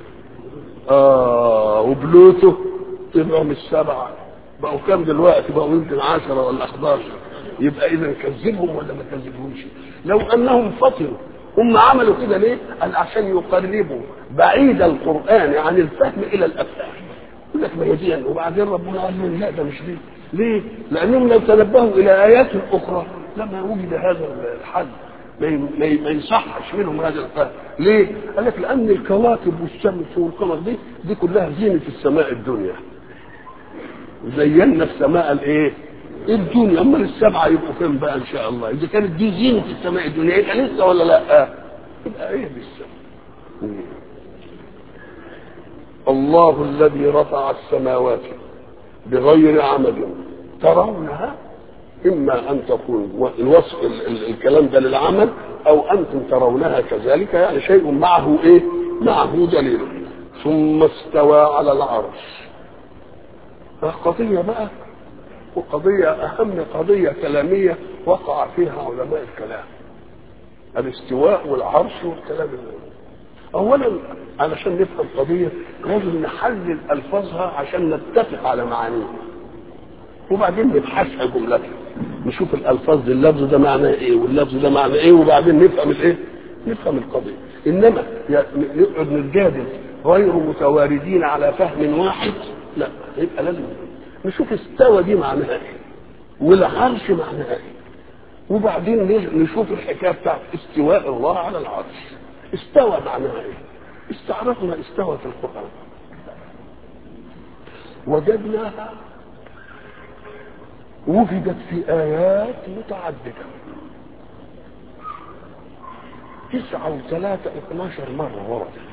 اه وبلوتو طلعوا من السبعه بقوا كام دلوقتي بقوا يمكن 10 ولا 11 يبقى اذا كذبهم ولا ما كذبهمش لو انهم فطنوا هم عملوا كده ليه؟ قال عشان يقربوا بعيد القران عن الفهم الى الافهام يقول لك ما هي دي وبعدين ربنا قال لهم لا ده مش دي ليه؟ لانهم لو تنبهوا الى ايات اخرى لما وجد هذا الحل ما ي- ما ي- ما يصحش منهم هذا الفهم ليه؟ قال لك لان الكواكب والشمس والقمر دي دي كلها زينه السماء الدنيا زينا السماء الايه؟ الدنيا اما السبعه يبقوا فين بقى ان شاء الله؟ اذا كانت دي زينه السماء الدنيا يبقى لسه ولا لا؟ يبقى ايه لسه؟ الله الذي رفع السماوات بغير عمد ترونها اما ان تكون الوصف ال- ال- الكلام ده للعمل او انتم ترونها كذلك يعني شيء معه ايه؟ معه دليل ثم استوى على العرش قضية بقى وقضية أهم قضية كلامية وقع فيها علماء الكلام الاستواء والعرش والكلام اللي أولا علشان نفهم قضية لازم نحلل ألفاظها عشان نتفق على معانيها وبعدين نبحثها جملة نشوف الألفاظ دي اللفظ ده معناه إيه واللفظ ده معناه إيه وبعدين نفهم الإيه نفهم القضية إنما ي- نقعد نتجادل غير متواردين على فهم واحد لا يبقى لازم نشوف استوى دي معناها إيه والعرش معناها إيه وبعدين ن- نشوف الحكاية بتاعت استواء الله على العرش استوى معناها إيه استعرفنا استوى في القرآن وجدناها وجدت في آيات متعددة تسعة وثلاثة اثناشر مرة وردت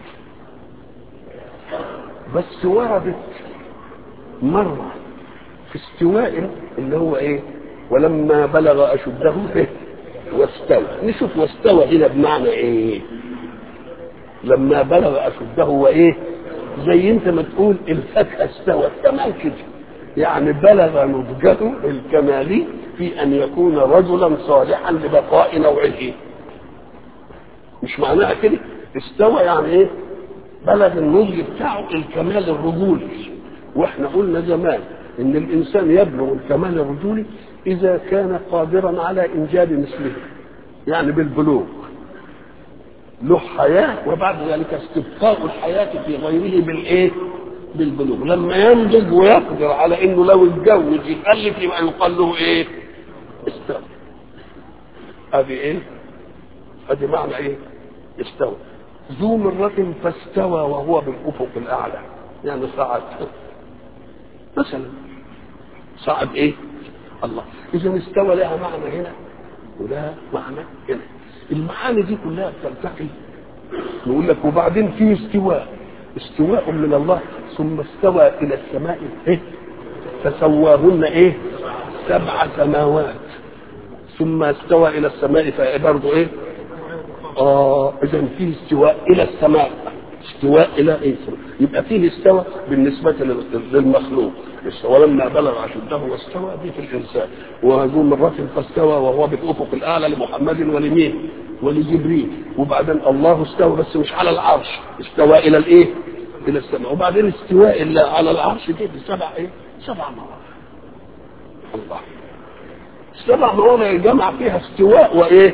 بس وردت مرة في استواء اللي هو ايه ولما بلغ أشده إيه؟ واستوى نشوف واستوى هنا بمعنى ايه لما بلغ أشده وايه زي انت ما تقول الفاكهة استوت تمام كده يعني بلغ نضجه الكمالي في ان يكون رجلا صالحا لبقاء نوعه مش معناها كده استوى يعني ايه بلغ النضج بتاعه الكمال الرجولي واحنا قلنا زمان ان الانسان يبلغ الكمال الرجولي اذا كان قادرا على انجاب مثله يعني بالبلوغ له حياة وبعد ذلك استبقاء الحياة في غيره بالإيه؟ بالبلوغ لما ينضج ويقدر على إنه لو اتجوز يخلف يبقى يقال له إيه؟ استوى هذه إيه؟ هذه معنى إيه؟ استوى ذو مرة فاستوى وهو بالأفق الأعلى يعني صعد مثلا صعد إيه؟ الله إذا استوى لها معنى هنا ولها معنى هنا المعاني دي كلها بتلتقي نقول لك وبعدين في استواء استواء من الله ثم استوى الى السماء ايه فسواهن ايه سبع سماوات ثم استوى الى السماء فبرضه ايه اه اذا في استواء الى السماء استواء الى ايه يبقى فيه استوى بالنسبه لل- للمخلوق لسه ولما بلغ اشده واستوى دي في الانسان وذو مرة فاستوى وهو بالافق الاعلى لمحمد ولمين؟ ولجبريل وبعدين الله استوى بس مش على العرش استوى الى الايه؟ الى السماء وبعدين استواء الله على العرش دي بسبع ايه؟ سبع مواضع الله سبع مواضع الجمع فيها استواء وايه؟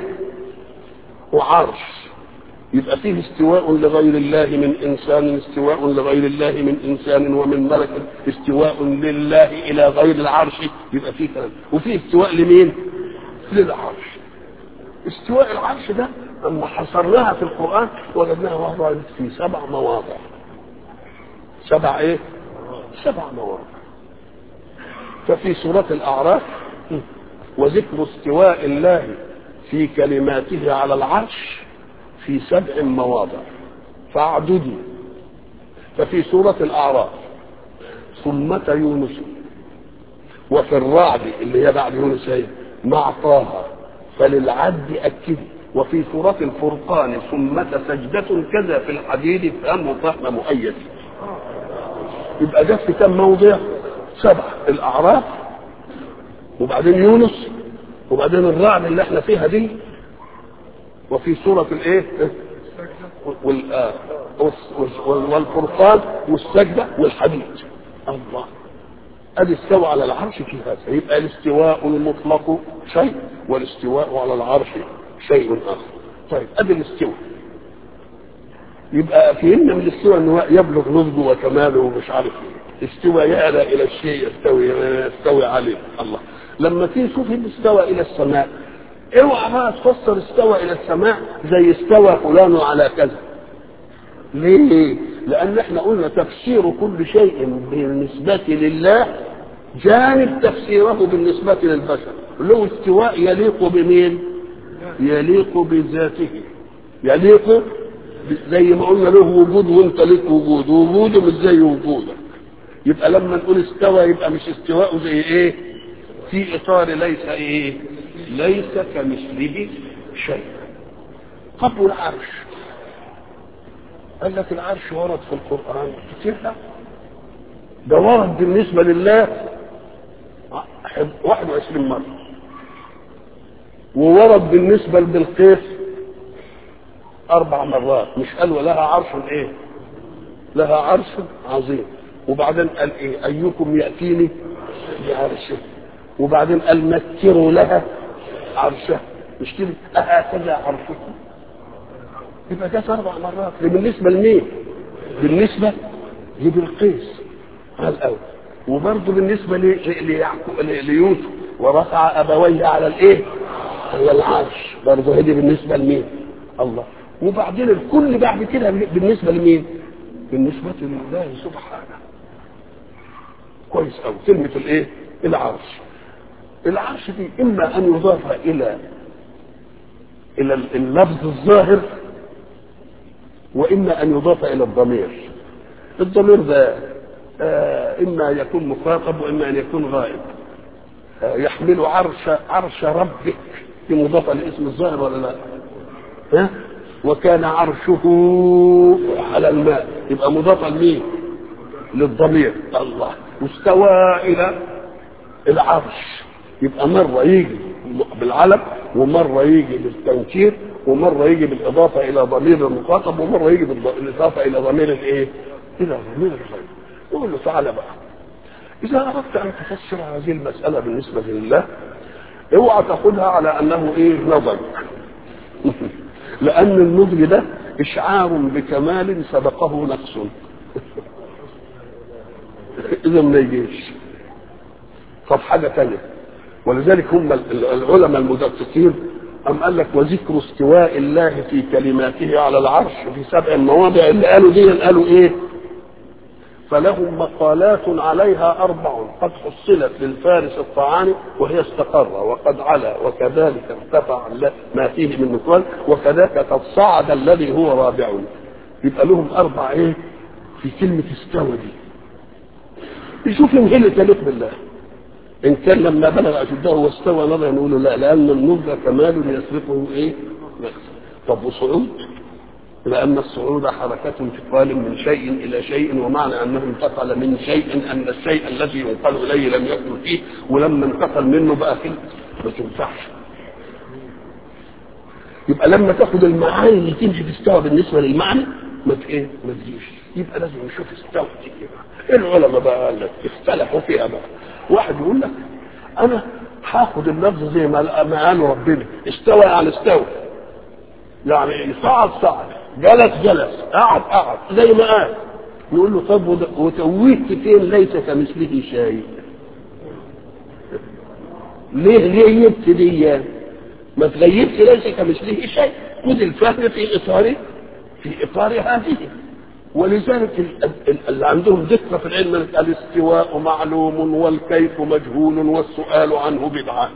وعرش يبقى فيه استواء لغير الله من انسان استواء لغير الله من انسان ومن ملك استواء لله الى غير العرش يبقى فيه كلام وفيه استواء لمين؟ للعرش استواء العرش ده اما حصرناها في القران وجدناها وضعت في سبع مواضع سبع ايه؟ سبع مواضع ففي سورة الأعراف وذكر استواء الله في كلماته على العرش في سبع مواضع فاعددوا ففي سورة الأعراف ثمة يونس وفي الرعد اللي هي بعد يونس هي مع طه فللعد أكد وفي سورة الفرقان ثمة سجدة كذا في الحديد فهم فهم مؤيد يبقى ده في كم موضع سبعة الأعراف وبعدين يونس وبعدين الرعد اللي احنا فيها دي وفي سورة الايه وال- آه، والس- وال- والفرقان والسجدة والحديد الله ادي استوى على العرش في هذا يبقى الاستواء المطلق شيء والاستواء على العرش شيء اخر طيب ادي الاستواء يبقى فهمنا من الاستواء انه يبلغ نضجه وكماله ومش عارف ايه استوى يعلى الى الشيء يستوي يستوي عليه الله لما تيجي تشوف استوى الى السماء اوعى بقى تفسر استوى الى السماء زي استوى فلان على كذا ليه؟ لأن احنا قلنا تفسير كل شيء بالنسبة لله جانب تفسيره بالنسبة للبشر له استواء يليق بمين؟ يليق بذاته يليق ب- زي ما قلنا له وجود وانت لك وجود وجوده مش زي وجودك يبقى لما نقول استوى يبقى مش استواء زي ايه؟ في اطار ليس ايه؟ ليس كمثله شيء طب والعرش قال لك العرش ورد في القرآن كتير لا ده ورد بالنسبة لله 21 مرة وورد بالنسبة لبلقيس أربع مرات مش قال ولها عرش إيه؟ لها عرش عظيم وبعدين قال إيه؟ أيكم يأتيني بعرشه وبعدين قال مكروا لها عرشها مش كده أهكذا عرشكم يبقى جت اربع مرات ده بالنسبه لمين؟ بالنسبه لبلقيس على الاول وبرضه بالنسبه ل- ل- ليعقوب- ل- ليوسف ورفع ابويه على الايه؟ على العرش برضه هدي بالنسبه لمين؟ الله وبعدين الكل بعد كده بالنسبه لمين؟ بالنسبه لله سبحانه كويس قوي كلمه الايه؟ العرش العرش دي اما ان يضاف الى الى اللفظ الظاهر واما ان يضاف الى الضمير الضمير ده آه اما يكون مخاطب واما ان يكون غائب آه يحمل عرش عرش ربك دي مضافه لاسم الظاهر ولا لا ها وكان عرشه على الماء يبقى مضافه لمين للضمير الله واستوى الى العرش يبقى مره يجي بالعلم ومره يجي بالتنكير ومره يجي بالاضافه الى ضمير المخاطب ومره يجي بالاضافه الى ضمير الايه؟ الى ضمير الغيب يقول له تعالى بقى اذا اردت ان تفسر هذه المساله بالنسبه لله اوعى تاخذها على انه ايه نضج لان النضج ده اشعار بكمال سبقه نقص اذا ما يجيش طب حاجه ثانيه ولذلك هم العلماء المدققين أم قال لك وذكر استواء الله في كلماته على العرش في سبع مواضع اللي قالوا دي قالوا ايه فلهم مقالات عليها أربع قد حصلت للفارس الطعاني وهي استقر وقد علا وكذلك ارتفع ما فيه من نقال وكذاك قد صعد الذي هو رابع يبقى لهم أربع ايه في كلمة استوى دي يشوف من هي اللي تليق بالله ان كان لما بلغ اشده واستوى نظر نقول له لا لان النضج كمال يسبقه ايه؟ نقص طب وصعود؟ لأن الصعود حركة انتقال من شيء إلى شيء ومعنى أنه انتقل من شيء أن الشيء الذي ينقل إليه لم يكن فيه ولما انتقل منه بقى فيه ما تنفعش يبقى لما تاخد المعاني اللي تمشي في استوى بالنسبة للمعنى ما ت- ايه ما تجيش يبقى لازم نشوف استوى دي ايه العلماء بقى قال لك اختلفوا فيها بقى واحد يقول لك انا هاخد اللفظ زي ما ما قال ربنا استوى يعني استوى يعني صعد صعد جلس جلس قعد قعد زي ما قال يقول له طب وده- وتوهت فين ليس كمثله شيء ليه غيبت دي ما تغيبش ليس كمثله شيء خذ الفهم في اطار في اطار هذه ولذلك ال- ال- اللي عندهم دقه في العلم الاستواء معلوم والكيف مجهول والسؤال عنه بدعه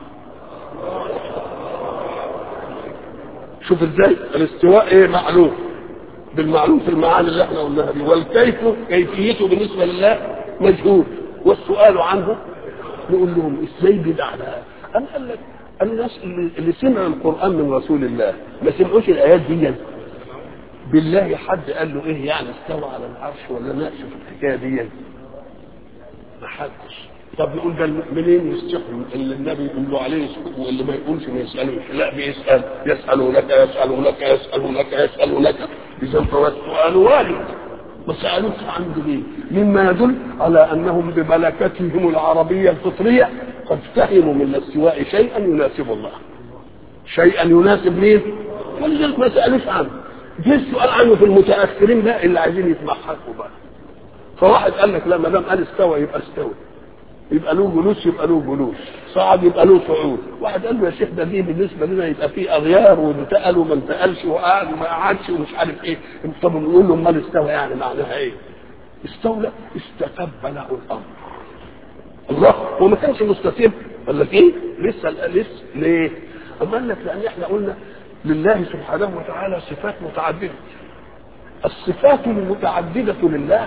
شوف ازاي الاستواء ايه معلوم بالمعلوم في المعاني اللي احنا قلناها دي والكيف كيفيته بالنسبه لله مجهول والسؤال عنه نقول لهم ازاي بدعه بقى؟ انا قال لك الناس اللي, اللي سمعوا القران من رسول الله ما سمعوش الايات دي بالله حد قال له ايه يعني استوى على العرش ولا ناقشه في الحكايه دي ما حدش طب يقول ده منين يستحوا اللي النبي يقول له عليه يسكت واللي ما يقولش ما يسالوش لا بيسال يسالونك يسالونك يسالونك يسالونك اذا فهو السؤال وارد ما سالوش عنده ليه؟ مما يدل على انهم بملكتهم العربيه الفطريه قد فهموا من الاستواء شيئا يناسب الله شيئا يناسب مين؟ ولذلك ما سالوش عنه جه السؤال عنه في المتاخرين بقى اللي عايزين يتمحكوا بقى فواحد قال لك لا ما دام قال استوى يبقى استوى يبقى له جلوس يبقى له جلوس صعد يبقى له صعود واحد قال له يا شيخ ده دي بالنسبه لنا يبقى في اغيار وانتقل وما انتقلش وقعد وما قعدش ومش عارف ايه طب نقول له امال استوى يعني معناها ايه؟ استولى استتب له الامر الله هو ما كانش مستتب قال لك ايه؟ لسه لسه ليه؟ أما قال لك لان احنا قلنا لله سبحانه وتعالى صفات متعدده الصفات المتعدده لله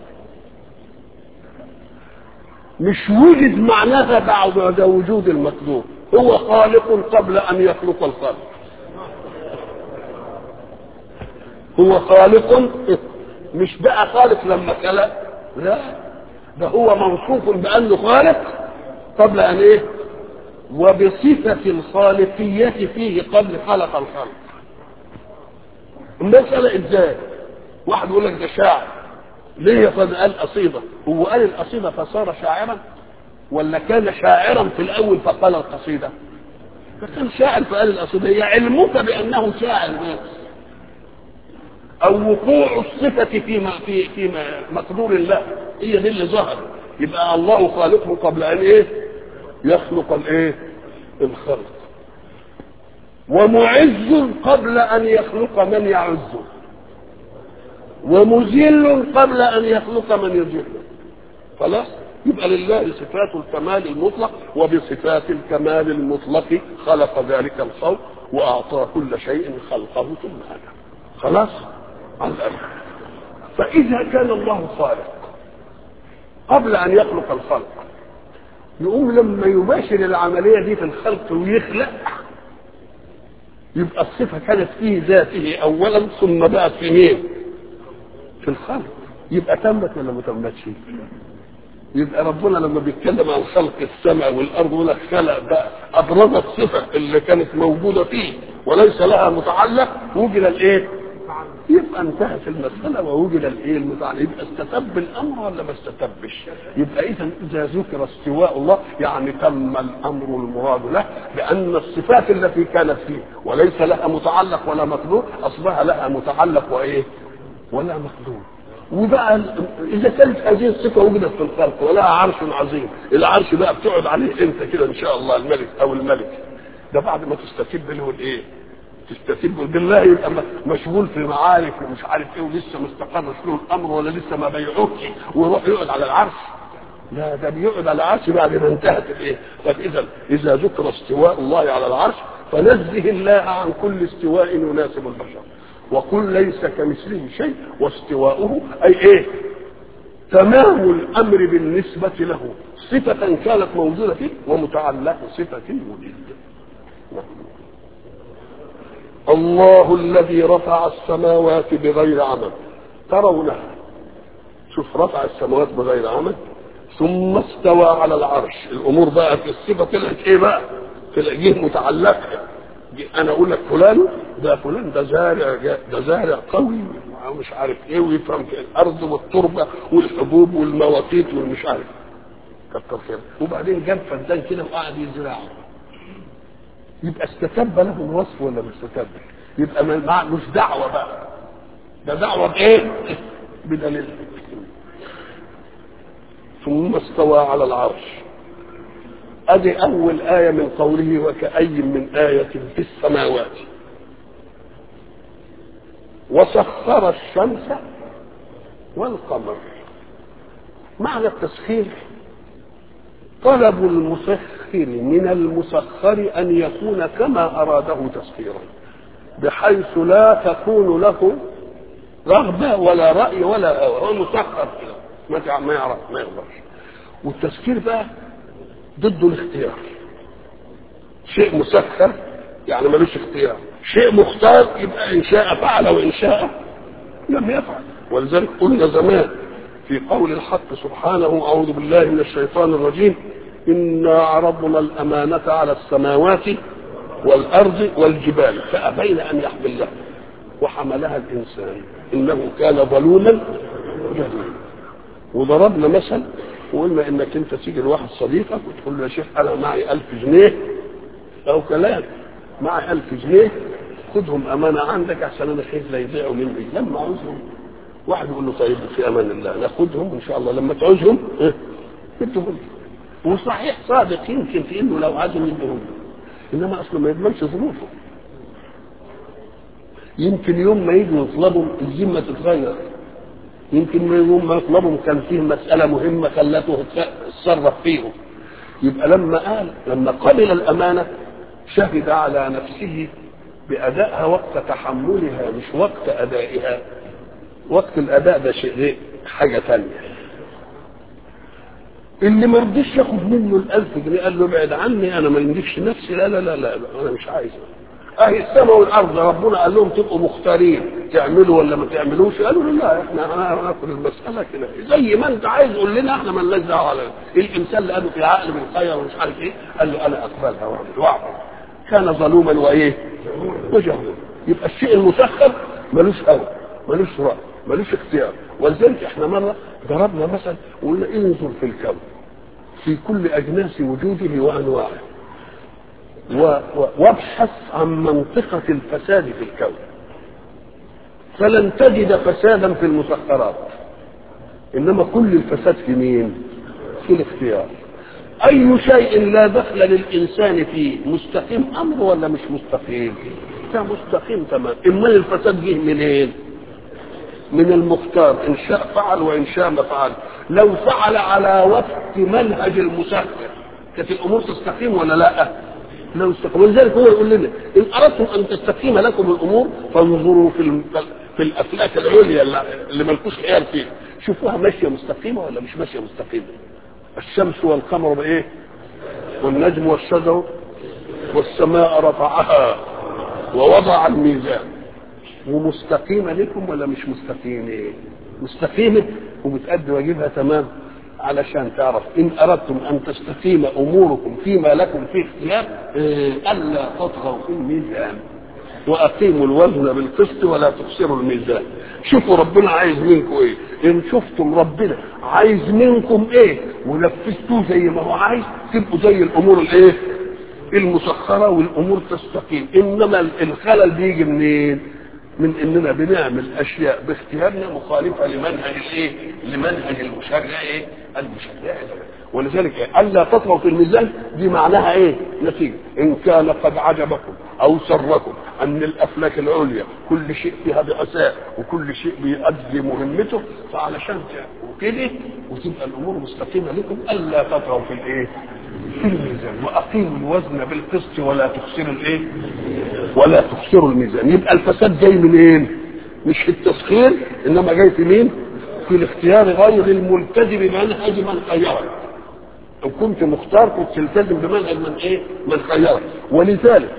مش وجد معناها بعد وجود المخلوق هو خالق قبل ان يخلق الخلق هو خالق مش بقى خالق لما خلق لا ده هو موصوف بانه خالق قبل ان ايه وبصفة الخالقية فيه قبل خلق الخلق المسألة ازاي واحد يقول لك ده شاعر ليه قد قال قصيدة هو قال القصيدة فصار شاعرا ولا كان شاعرا في الأول فقال القصيدة فكان شاعر فقال القصيدة هي علمك بأنه شاعر بس أو وقوع الصفة في في في مقدور الله هي دي اللي ظهر يبقى الله خالقه قبل أن إيه يخلق الإيه الخلق ومعز قبل أن يخلق من يعزه ومذل قبل ان يخلق من يذله خلاص يبقى لله صفات الكمال المطلق وبصفات الكمال المطلق خلق ذلك الخلق واعطى كل شيء خلقه ثم هدى خلاص على الأمر. فاذا كان الله خالق قبل ان يخلق الخلق يقوم لما يباشر العمليه دي في الخلق ويخلق يبقى الصفه كانت في ذاته اولا ثم بقت في مين؟ في الخلق يبقى تمت ولا ما تمتش يبقى ربنا لما بيتكلم عن خلق السماء والارض يقول لك خلق بقى ابرز الصفه اللي كانت موجوده فيه وليس لها متعلق وجد الايه؟ يبقى انتهت المسألة ووجد الايه المتعلق يبقى استتب الأمر ولا ما استتبش يبقى إذا إذا ذكر استواء الله يعني تم الأمر المراد له لأن الصفات التي كانت فيه وليس لها متعلق ولا مقدور أصبح لها متعلق وإيه؟ ولا مقدور وبقى اذا كانت هذه الصفه وجدت في الخلق ولها عرش عظيم العرش بقى بتقعد عليه انت كده ان شاء الله الملك او الملك ده بعد ما تستتب له الايه تستتب بالله يبقى مشغول في معارك ومش عارف ايه ولسه ما استقرش له الامر ولا لسه ما بيعوش ويروح يقعد على العرش لا ده بيقعد على العرش بعد ما انتهت الايه طب اذا اذا ذكر استواء الله على العرش فنزه الله عن كل استواء يناسب البشر وقل ليس كمثله شيء واستواؤه اي ايه تمام الامر بالنسبه له صفه كانت موجوده فيه ومتعلق صفه وجود الله الذي رفع السماوات بغير عمد ترونها شوف رفع السماوات بغير عمد ثم استوى على العرش الامور بقى في الصفه طلعت ايه بقى تلاقيه متعلقه انا اقول لك فلان ده فلان ده زارع ده زارع قوي مش عارف ايه ويفهم في الارض والتربه والحبوب والمواقيت والمش عارف كتر خير وبعدين جاب فدان كده وقعد يزرعه يبقى استتب له الوصف ولا مش استتب يبقى مش دعوه بقى ده دعوه بايه بدليل ثم استوى على العرش ادي اول ايه من قوله وكأي من ايه في السماوات وسخر الشمس والقمر معنى التسخير طلب المسخر من المسخر ان يكون كما اراده تسخيرا بحيث لا تكون له رغبه ولا راي ولا هو مسخر كده ما يعرف ما يقدرش والتسخير بقى ضده الاختيار شيء مسخر يعني ملوش اختيار شيء مختار يبقى ان شاء فعل وان شاء لم يفعل ولذلك قلنا زمان في قول الحق سبحانه اعوذ بالله من الشيطان الرجيم انا عرضنا الامانه على السماوات والارض والجبال فابين ان يحملنها وحملها الانسان انه كان ظلوما جهولا وضربنا مثل وقلنا انك انت تيجي لواحد صديقك وتقول له يا شيخ انا معي ألف جنيه او كلام معي ألف جنيه خدهم امانه عندك عشان انا خايف لا يضيعوا مني لما عاوزهم واحد يقول له طيب في امان الله ناخدهم ان شاء الله لما تعوزهم اه ادهم وصحيح صادق يمكن في انه لو عايزهم يدهم انما اصلا ما يضمنش ظروفه يمكن يوم ما يجوا يطلبوا الذمه تتغير يمكن يوم ما يطلبهم كان فيه مساله مهمه خلته يتصرف فيهم يبقى لما قال لما قبل الامانه شهد على نفسه بادائها وقت تحملها مش وقت ادائها وقت الاداء ده شيء حاجه ثانيه اللي ما رضيش ياخد منه الألف جنيه قال له ابعد عني انا ما يملكش نفسي لا لا لا لا انا مش عايز اهي السماء والارض ربنا قال لهم تبقوا مختارين تعملوا ولا ما تعملوش قالوا له لا احنا هناخد المساله كده زي ما انت عايز قول لنا احنا ما لناش دعوه على الانسان اللي قالوا في عقل من خير ومش عارف ايه قال له انا اقبلها واعمل واعمل كان ظلوما وايه؟ وجهولا يبقى الشيء المسخر ملوش هوى ملوش راي ملوش اختيار ولذلك احنا مره ضربنا مثل وقلنا انظر في الكون في كل اجناس وجوده وانواعه وابحث عن منطقة الفساد في الكون فلن تجد فسادا في المسخرات إنما كل الفساد في مين؟ في الاختيار أي شيء لا دخل للإنسان فيه مستقيم أمر ولا مش مستقيم؟ ده مستقيم تمام إما الفساد جه منين؟ من المختار إن شاء فعل وإن شاء ما فعل لو فعل على وفق منهج المسخر كانت الأمور تستقيم ولا لأ؟ لو استقيم ولذلك هو يقول لنا ان اردتم ان تستقيم لكم الامور فانظروا في في الافلاك العليا اللي مالكوش خيال فيها شوفوها ماشيه مستقيمه ولا مش ماشيه مستقيمه الشمس والقمر بايه والنجم والشجر والسماء رفعها ووضع الميزان ومستقيمه لكم ولا مش مستقيمه مستقيمه وبتأدي واجبها تمام علشان تعرف ان اردتم ان تستقيم اموركم فيما لكم فيه اختيار إيه الا تطغوا في الميزان واقيموا الوزن بالقسط ولا تخسروا الميزان شوفوا ربنا عايز منكم ايه ان شفتم ربنا عايز منكم ايه ونفذتوه زي ما هو عايز تبقوا زي الامور الايه المسخره والامور تستقيم انما الخلل بيجي منين من اننا بنعمل اشياء باختيارنا مخالفه لمنهج الايه؟ لمنهج المشرع ايه؟ المشرع ولذلك الا تطغوا في الميزان دي معناها ايه؟ نتيجه ان كان قد عجبكم او سركم ان الافلاك العليا كل شيء فيها بأساء وكل شيء بيؤدي مهمته فعلشان كده وتبقى الامور مستقيمه لكم الا تطغوا في الايه؟ في الميزان واقيموا الوزن بالقسط ولا تخسروا الايه؟ ولا تخسروا الميزان يبقى الفساد جاي منين؟ مش في التسخير انما جاي في مين؟ في الاختيار غير الملتزم بمنهج من خيرك. لو كنت مختار كنت تلتزم بمنهج من ايه؟ من خيرك ولذلك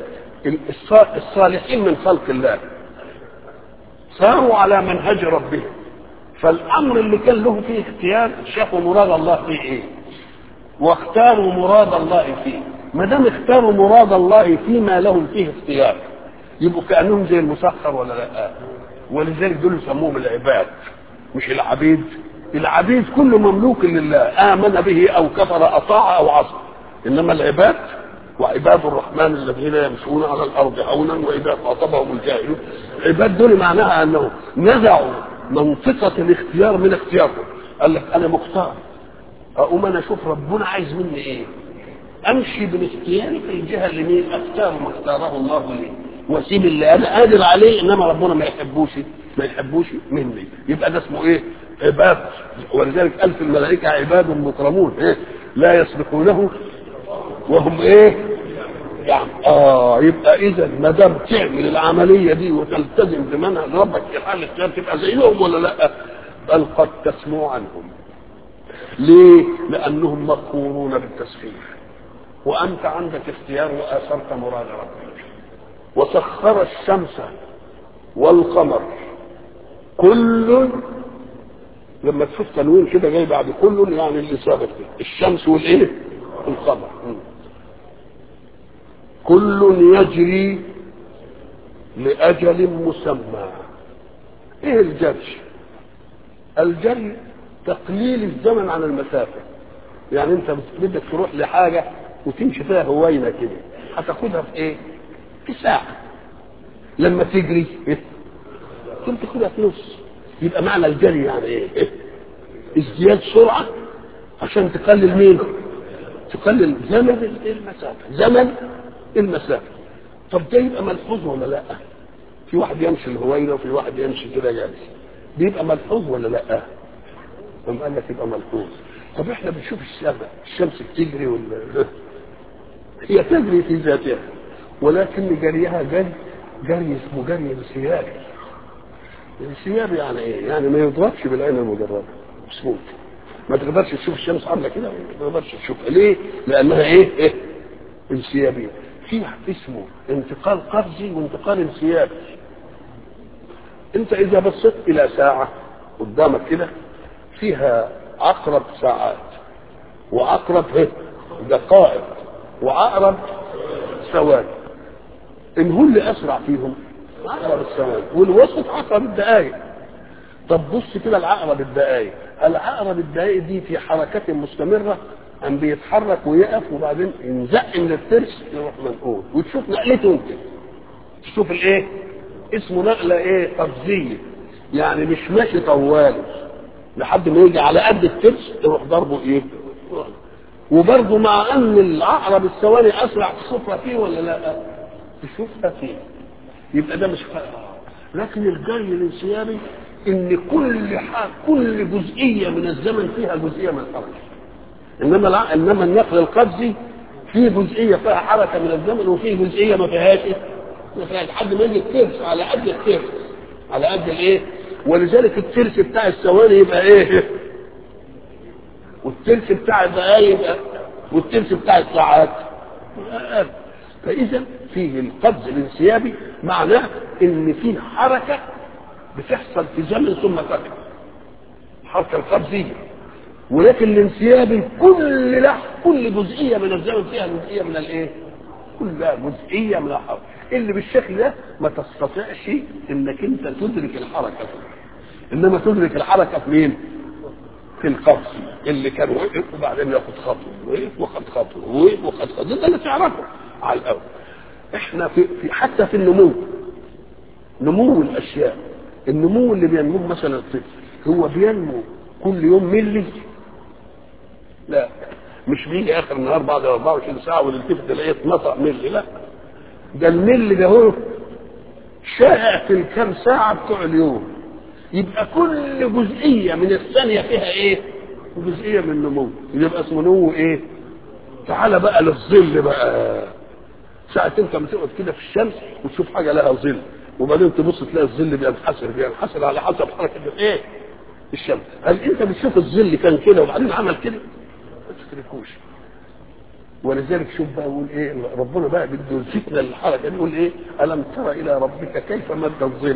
الصالحين من خلق الله ساروا على منهج ربهم فالامر اللي كان له فيه اختيار شافوا مراد الله فيه ايه واختاروا مراد الله فيه ما دام اختاروا مراد الله فيما لهم فيه اختيار يبقوا كانهم زي المسخر ولا لا ولذلك دول يسموهم العباد مش العبيد العبيد كل مملوك لله امن به او كفر اطاع او عصى انما العباد وعباد الرحمن الذين يمشون على الارض هونا واذا خاطبهم الجاهلون العباد دول معناها انهم نزعوا منطقه الاختيار من اختيارهم قال لك انا مختار اقوم انا اشوف ربنا عايز مني ايه امشي بالاختيار في الجهه اللي مين اختار ما اختاره الله لي واسيب اللي انا قادر عليه انما ربنا ما يحبوش ما يحبوش مني يبقى ده اسمه ايه عباد ولذلك الف الملائكه عباد مكرمون إيه؟ لا يسبقونه وهم ايه يعني اه يبقى اذا ما دام تعمل العمليه دي وتلتزم بمنهج ربك في حال الاختيار تبقى زيهم ولا لا بل قد تسمو عنهم ليه لانهم مقهورون بالتسخير وانت عندك اختيار واثرت مراد ربك وسخر الشمس والقمر كل لما تشوف تنوين كده جاي بعد كل يعني اللي سابق كده الشمس والايه القمر كل يجري لأجل مسمى ايه الجري الجري تقليل الزمن عن المسافة يعني انت بدك تروح لحاجة وتمشي فيها هوينة كده هتاخدها في ايه في ساعة لما تجري إيه؟ كنت تاخدها في نص يبقى معنى الجري يعني ايه ازدياد سرعة عشان تقلل مين تقلل زمن المسافة زمن المسافة طب ده يبقى ملحوظ ولا لا في واحد يمشي الهوينة وفي واحد يمشي كده جالس بيبقى ملحوظ ولا لا قام قال لك يبقى ملحوظ طب احنا بنشوف السماء الشمس بتجري ولا هي تجري في ذاتها ولكن جريها جري جري اسمه جري انسيابي انسيابي يعني ايه؟ يعني ما يضربش بالعين المجرده مش ممكن ما تقدرش تشوف الشمس عامله كده ما تقدرش تشوفها ليه؟ لانها ايه؟ ايه؟ انسيابيه في اسمه انتقال قفزي وانتقال انسيابي انت اذا بصيت الى ساعه قدامك كده فيها عقرب ساعات وعقرب ايه؟ دقائق وعقرب ثواني ان هو اللي اسرع فيهم عقرب الثواني والوسط عقرب الدقائق طب بص كده العقرب الدقائق العقرب الدقائق دي في حركة مستمرة أم بيتحرك ويقف وبعدين ينزق من الترس يروح منقول وتشوف نقلته انت تشوف الايه اسمه نقلة ايه قفزية يعني مش ماشي طوالي لحد ما يجي على قد الترس يروح ضربه ايه وبرضه مع ان العقرب الثواني اسرع تشوفها فيه ولا لا تشوفها فيه يبقى ده مش فرق لكن الجري الانسيابي ان كل حاجة كل جزئيه من الزمن فيها جزئيه من الحركه انما لا انما النقل القفزي في جزئيه فيها حركه من الزمن وفي جزئيه ما فيهاش ما فيهاش لحد ما يجي الترس على قد الترس على قد الايه ولذلك الترس بتاع الثواني يبقى ايه والترس بتاع الدقايق يبقى والترس بتاع الساعات فاذا فيه القفز الانسيابي معناه ان فيه حركه بتحصل في زمن ثم تقع الحركه القفزيه ولكن الانسيابي كل لح كل جزئيه من الزمن فيها جزئيه من الايه؟ كلها جزئيه من الحركه اللي بالشكل ده ما تستطيعش انك انت تدرك الحركه فيه. انما تدرك الحركه في مين؟ في القفز اللي كان وقف وبعدين ياخد خطوه وقف وخد خطوه وقف وخد خطوه ده اللي تعرفه على الاول احنا في, في حتى في النمو نمو الاشياء النمو اللي بينمو مثلا الطفل هو بينمو كل يوم ملي لا مش بيجي اخر النهار بعد 24 ساعه والتفت تلاقيه اتنطق ملي لا ده الملي ده هو شائع في الكام ساعه بتوع اليوم يبقى كل جزئيه من الثانيه فيها ايه جزئيه من النمو يبقى اسمه نمو ايه تعالى بقى للظل بقى ساعة انت لما تقعد كده في الشمس وتشوف حاجه لها ظل وبعدين تبص تلاقي الظل بينحسر بينحسر على حسب حركه ايه الشمس هل انت بتشوف الظل كان كده وبعدين عمل كده ما تدركوش ولذلك شوف بقى يقول ايه ربنا بقى بده يلفتنا للحركه دي يقول ايه الم تر الى ربك كيف مد الظل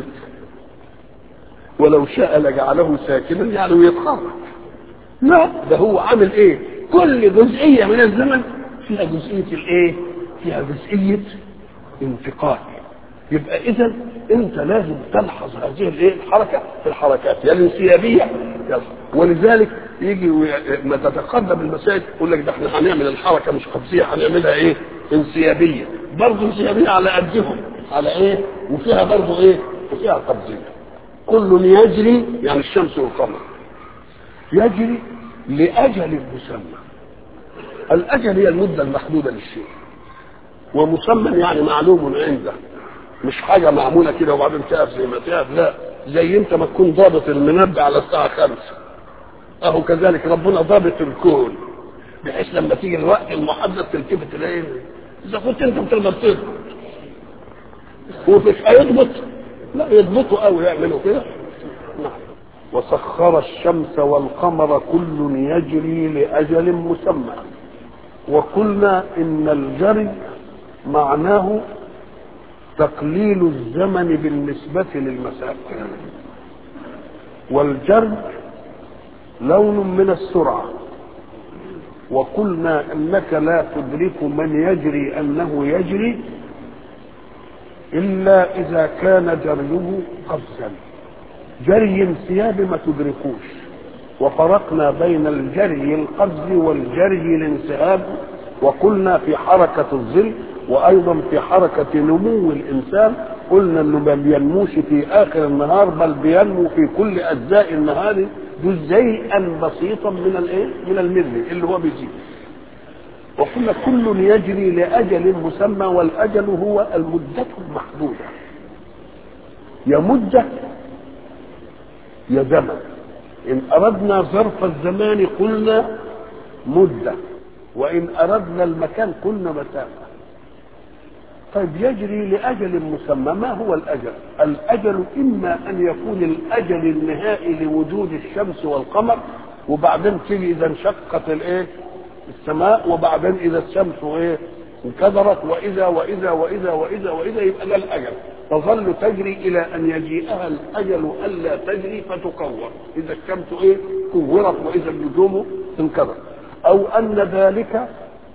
ولو شاء لجعله ساكنا يعني ويتحرك لا ده هو عامل ايه كل جزئيه من الزمن فيها جزئيه الايه فيها جزئيه انتقال يبقى اذا انت لازم تلحظ هذه الايه الحركه في الحركات يا الانسيابيه يلا ولذلك يجي ما تتقدم المسائل يقول لك ده احنا هنعمل الحركه مش قفزيه هنعملها ايه انسيابيه برضه انسيابيه على قدهم على ايه وفيها برضه ايه وفيها قفزيه كل يجري يعني الشمس والقمر يجري لاجل مسمى الاجل هي المده المحدوده للشيء ومسمى يعني معلوم عنده مش حاجه معموله كده وبعدين تقف زي ما تقف لا زي انت ما تكون ضابط المنبه على الساعه خمسة اهو كذلك ربنا ضابط الكون بحيث لما تيجي الوقت المحدد تلتفت تلاقي اذا كنت انت بتقدر تضبط ومش هيضبط لا يضبطوا قوي يعملوا كده نعم وسخر الشمس والقمر كل يجري لاجل مسمى وقلنا ان الجري معناه تقليل الزمن بالنسبة للمسافة والجر لون من السرعة وقلنا انك لا تدرك من يجري انه يجري الا اذا كان جريه قفزا جري انسياب ما تدركوش وفرقنا بين الجري القفز والجري الانسحاب وقلنا في حركة الظل وايضا في حركة نمو الانسان قلنا انه ما بينموش في اخر النهار بل بينمو في كل اجزاء النهار جزيئا بسيطا من الايه؟ من الملي اللي هو بيزيد. وقلنا كل يجري لاجل مسمى والاجل هو المدة المحدودة. يا مدة يا زمن. ان اردنا ظرف الزمان قلنا مدة وان اردنا المكان قلنا مسافة. طيب يجري لأجل مسمى ما هو الأجل الأجل إما أن يكون الأجل النهائي لوجود الشمس والقمر وبعدين تيجي إذا انشقت الإيه السماء وبعدين إذا الشمس إيه انكدرت وإذا وإذا وإذا وإذا وإذا يبقى ده الأجل تظل تجري إلى أن يجيئها الأجل ألا تجري فتكور إذا الشمس إيه كورت وإذا النجوم انكدرت أو أن ذلك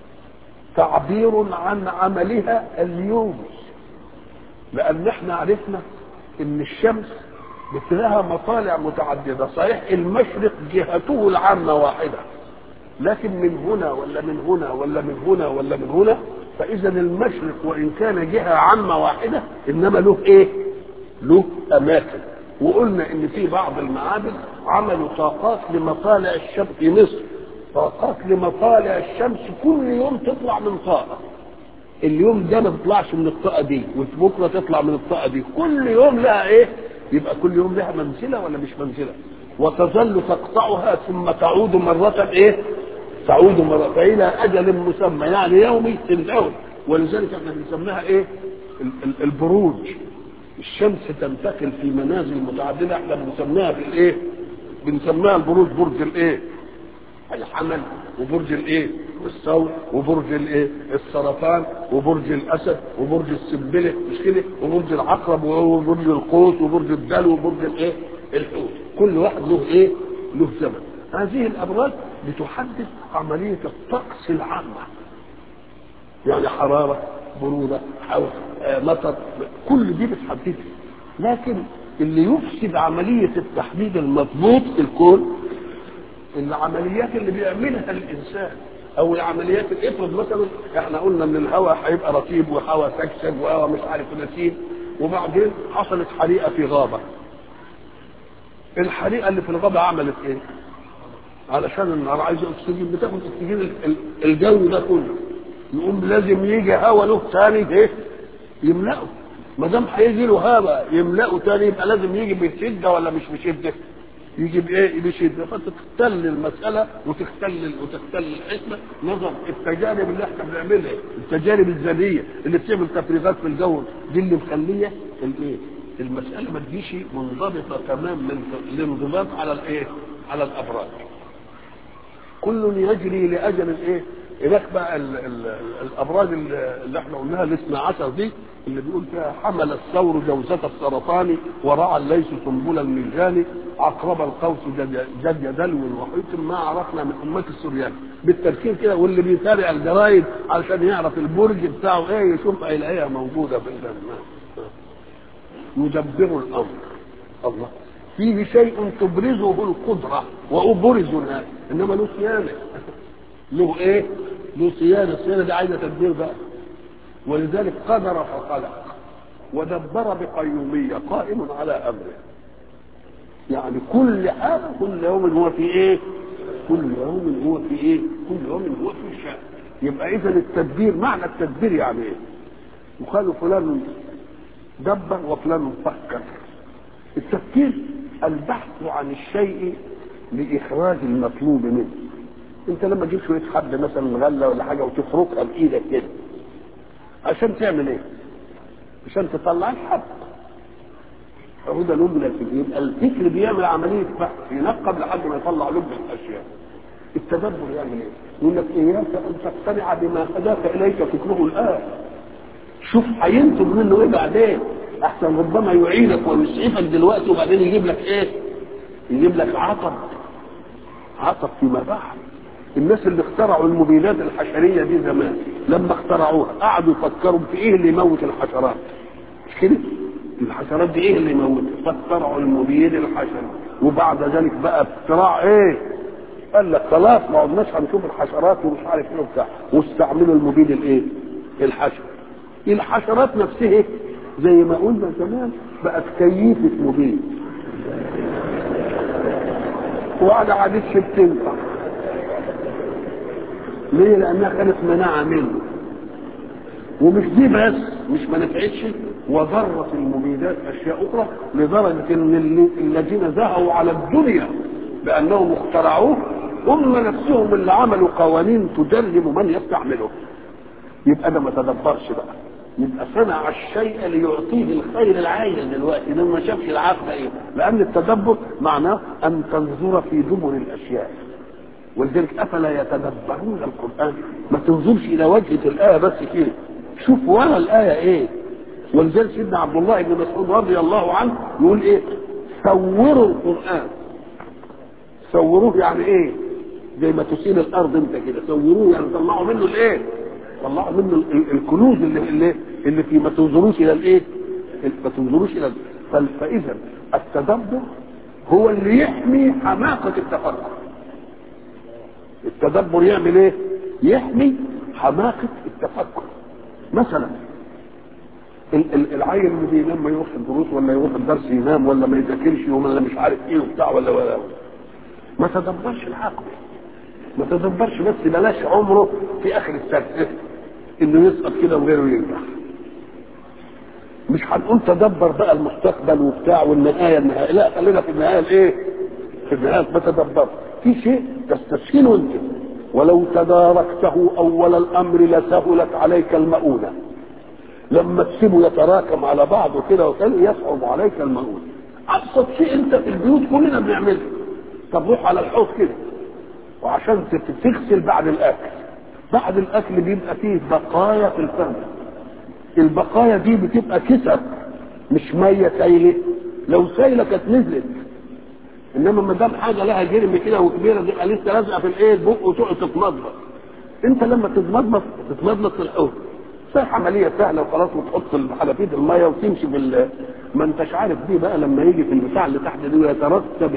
تعبير عن عملها اليومي لان احنا عرفنا ان الشمس لها مطالع متعدده صحيح المشرق جهته العامه واحده لكن من هنا ولا من هنا ولا من هنا ولا من هنا فاذا المشرق وان كان جهه عامه واحده انما له ايه له اماكن وقلنا ان في بعض المعابد عملوا طاقات لمطالع الشمس في مصر طاقات لمطالع الشمس كل يوم تطلع من طاقه اليوم ده ما تطلعش من الطاقه دي وبكره تطلع من الطاقه دي كل يوم لها ايه يبقى كل يوم لها منزله ولا مش منزله وتظل تقطعها ثم تعود مرة ايه تعود مرة إلى أجل مسمى يعني يومي تنتهي ولذلك احنا بنسميها ايه البروج الشمس تنتقل في منازل متعددة احنا بنسميها في الايه بنسميها البروج برج الايه الحمل وبرج الايه الثور وبرج الايه السرطان وبرج الاسد وبرج السنبله مش كده وبرج العقرب وبرج القوس وبرج الدلو وبرج الايه الحوت كل واحد له ايه له زمن هذه الابراج بتحدد عمليه الطقس العامه يعني حراره بروده او مطر كل دي بتحددها لكن اللي يفسد عمليه التحديد المضبوط في الكون العمليات اللي بيعملها الانسان او العمليات افرض مثلا احنا قلنا ان الهواء هيبقى رطيب وهواء سكسك وهواء مش عارف نسيم وبعدين حصلت حريقه في غابه الحريقه اللي في الغابه عملت ايه؟ علشان النار عايزه اكسجين بتاخد اكسجين الجو ده كله يقوم لازم يجي هواء له ثاني ايه؟ يملأه ما دام هيجي له هواء يملأه ثاني يبقى لازم يجي بشده ولا مش بشده؟ يجي بايه بشده فتختل المساله وتختل وتختل الحكمه نظر التجارب اللي احنا بنعملها التجارب الذريه اللي بتعمل تفريغات في الجو دي اللي مخليه الايه المساله ما تجيش منضبطه تمام من الانضباط على الايه على الابراج كل يجري لاجل الايه هناك بقى ال ال الابراج اللي احنا قلناها الاثنى عشر دي اللي بيقول فيها حمل الثور جوزة السرطان ورعى الليث سنبل المرجان عقرب القوس جد جد دلو وحيط ما عرفنا من امه السريان بالتركيب كده واللي بيتابع الجرايد علشان يعرف البرج بتاعه ايه يشوف هيلاقيها موجوده في الجنه يدبر الامر الله فيه شيء تبرزه القدره وابرز الناس انما له صيانه له ايه؟ له صيانه الصيانه دي عايزه تدبير بقى ولذلك قدر فخلق ودبر بقيوميه قائم على امره يعني كل حاجه كل يوم هو في ايه؟ كل يوم هو في ايه؟ كل يوم هو في شأن يبقى اذا التدبير معنى التدبير يعني ايه؟ وقالوا فلان دبر وفلان فكر التفكير البحث عن الشيء لاخراج المطلوب منه انت لما تجيب شويه حب مثلا غله ولا حاجه وتفركها بايدك كده عشان تعمل ايه؟ عشان تطلع الحب فهو ده لب الفكر يبقى الفكر بيعمل عمليه بحث ينقب لحد ما يطلع لب الاشياء التدبر يعمل ايه؟ يقول لك اياك ان تقتنع بما هداك اليك فكره الان شوف هينتج منه ايه بعدين احسن ربما يعينك ويسعفك دلوقتي وبعدين يجيب لك ايه؟ يجيب لك عطب عطب فيما بعد الناس اللي اخترعوا المبيدات الحشريه دي زمان لما اخترعوها قعدوا يفكروا في ايه اللي يموت الحشرات مش كده؟ الحشرات دي ايه اللي يموت؟ فاخترعوا المبيد الحشري وبعد ذلك بقى اختراع ايه؟ قال لك خلاص ما عدناش هنشوف الحشرات ومش عارف ايه وبتاع واستعملوا المبيد الايه؟ الحشري الحشرات نفسها زي ما قلنا زمان بقت كيفة مبيد وعلى عادتش بتنفع ليه؟ لأنها كانت مناعة منه ومش دي بس مش ما نفعتش وضرت المبيدات أشياء أخرى لدرجة إن الذين زهوا على الدنيا بأنهم اخترعوه هم نفسهم اللي عملوا قوانين تجرم من يستعمله يبقى ده ما تدبرش بقى يبقى صنع الشيء ليعطيه الخير العاجل دلوقتي ده ما شافش العاقبه ايه لان التدبر معناه ان تنظر في دبر الاشياء ولذلك افلا يتدبرون القران ما تنظرش الى وجهه الايه بس كده شوف ورا الايه ايه ولذلك سيدنا عبد الله بن مسعود رضي الله عنه يقول ايه صوروا القران صوروه يعني ايه زي ما تسيل الارض انت كده صوروه يعني طلعوا منه الايه طلعوا منه الكنوز اللي اللي, اللي في ما تنظروش الى الايه ما تنظروش الى فاذا التدبر هو اللي يحمي حماقه التفكر التدبر يعمل ايه يحمي حماقه التفكر مثلا العيل اللي بينام ما يروح الدروس ولا يروح الدرس ينام ولا ما يذاكرش ولا مش عارف ايه وبتاع ولا ولا ما تدبرش العقل ما تدبرش بس بلاش عمره في اخر السنه انه يسقط كده وغيره ينجح مش هنقول تدبر بقى المستقبل وبتاع والنهايه النهايه لا خلينا في النهايه الايه؟ في النهايه ما تدبر في شيء تستسهله انت ولو تداركته اول الامر لسهلت عليك المؤونه لما تسيبه يتراكم على بعضه كده وكان يصعب عليك المؤونه ابسط شيء انت في البيوت كلنا بنعمله طب روح على الحوض كده وعشان تغسل بعد الاكل بعد الاكل بيبقى فيه بقايا في الفم البقايا دي بتبقى كسر مش ميه سايله لو سايله كانت نزلت انما ما دام حاجه لها جرم كده وكبيره تبقى لسه لازقه في الايه البق وتقعد تتمضمض انت لما تتمضمض تتمضمض في الحوض صح عمليه سهله وخلاص وتحط حلفيه الميه وتمشي بال ما انتش عارف دي بقى لما يجي في البتاع اللي تحت دي ويترتب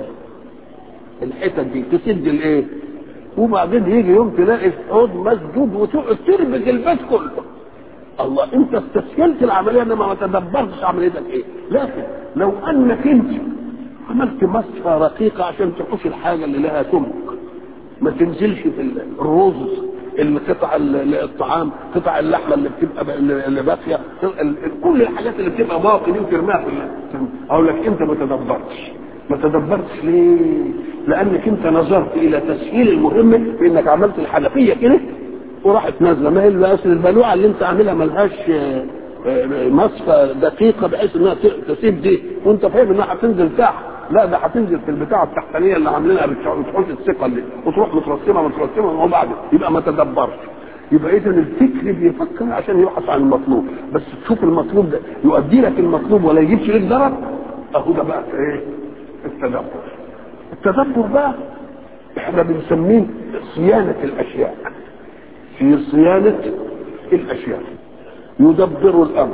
الحتت دي تسد الايه وبعدين يجي يوم تلاقي حوض مسدود وتقعد تربك البيت كله الله انت استسهلت العمليه انما ما تدبرتش عمليتك ايه لكن لو انك انت عملت مصفى رقيقه عشان تحوش الحاجه اللي لها سمك ما تنزلش في الرز القطع الطعام قطع اللحمه اللي بتبقى اللي باقيه كل الحاجات اللي بتبقى باقي دي وترميها في اقول لك انت ما تدبرتش ما تدبرتش ليه؟ لانك انت نظرت الى تسهيل المهمه بانك عملت الحنفيه كده وراحت نازله ما هي الاصل البلوعه اللي انت عاملها ملهاش مصفى دقيقه بحيث انها تسيب دي وانت فاهم انها هتنزل تحت لا ده هتنزل في البتاعه التحتانيه اللي عاملينها بتحوش الثقه اللي وتروح مترسمه مترسمه وبعد يبقى ما تدبرش يبقى اذا الفكر بيفكر عشان يبحث عن المطلوب بس تشوف المطلوب ده يؤدي لك المطلوب ولا يجيبش لك ضرر اهو ده بقى ايه التدبر التدبر بقى احنا بنسميه صيانه الاشياء في صيانه الاشياء يدبر الامر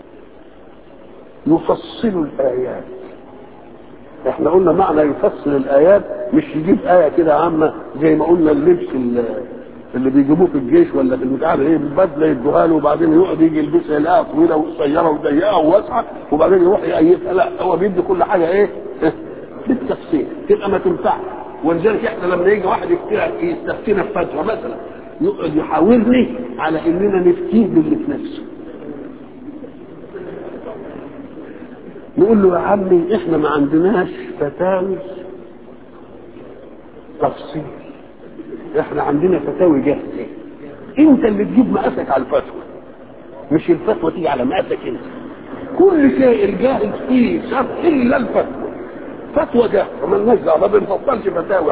يفصل الايات احنا قلنا معنى يفصل الايات مش يجيب ايه كده عامه زي ما قلنا اللبس اللي بيجيبوه في الجيش ولا في البتاع ايه البدله يدوها له وبعدين يقعد يجي يلبسها يلاقيها طويله وقصيره وضيقه وواسعه وبعدين يروح يقيفها لا هو بيدي كل حاجه ايه بالتفصيل تبقى ما تنفعش ولذلك احنا لما يجي واحد يستفتينا في فتوى مثلا يقعد يحاورني على اننا نفتيه باللي في نفسه نقول له يا عمي احنا ما عندناش فتاوي تفصيل احنا عندنا فتاوي جاهزه انت اللي تجيب مقاسك على الفتوى مش الفتوى تيجي على مقاسك انت كل شيء الجاهز فيه شرط الا الفتوى فتوى جاهزه ما لناش دعوه ما بنفصلش فتاوى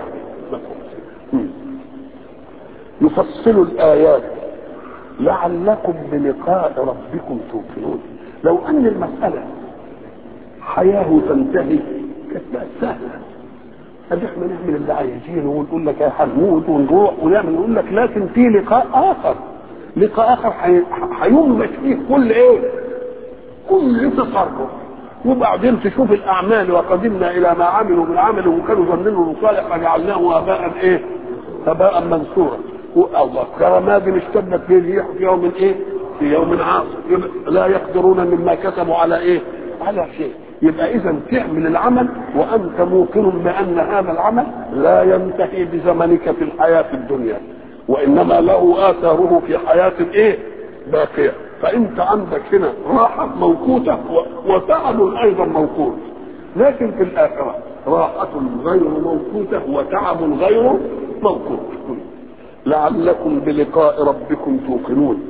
يفصل الايات لعلكم بلقاء ربكم توقنون لو ان المساله حياه تنتهي كانت بقت سهله ادي احنا نعمل اللي عايزينه ونقول لك هنموت ونروح ونعمل نقول لك لكن في لقاء اخر لقاء اخر هينبش فيه كل ايه؟ كل تصرف وبعدين تشوف الاعمال وقدمنا الى ما عملوا من عمل وكانوا ظنينه صالح فجعلناه هباء ايه؟ هباء منثورا الله كرماد اشتدت به الريح في يوم ايه؟ في يوم عاصف لا يقدرون مما كسبوا على ايه؟ على شيء يبقى اذا تعمل العمل وانت موقن بان هذا العمل لا ينتهي بزمنك في الحياه الدنيا وانما له اثاره في حياه ايه باقيه فانت عندك هنا راحه موقوته وتعب ايضا موقوت لكن في الاخره راحه غير موقوته وتعب غير موقوت لعلكم بلقاء ربكم توقنون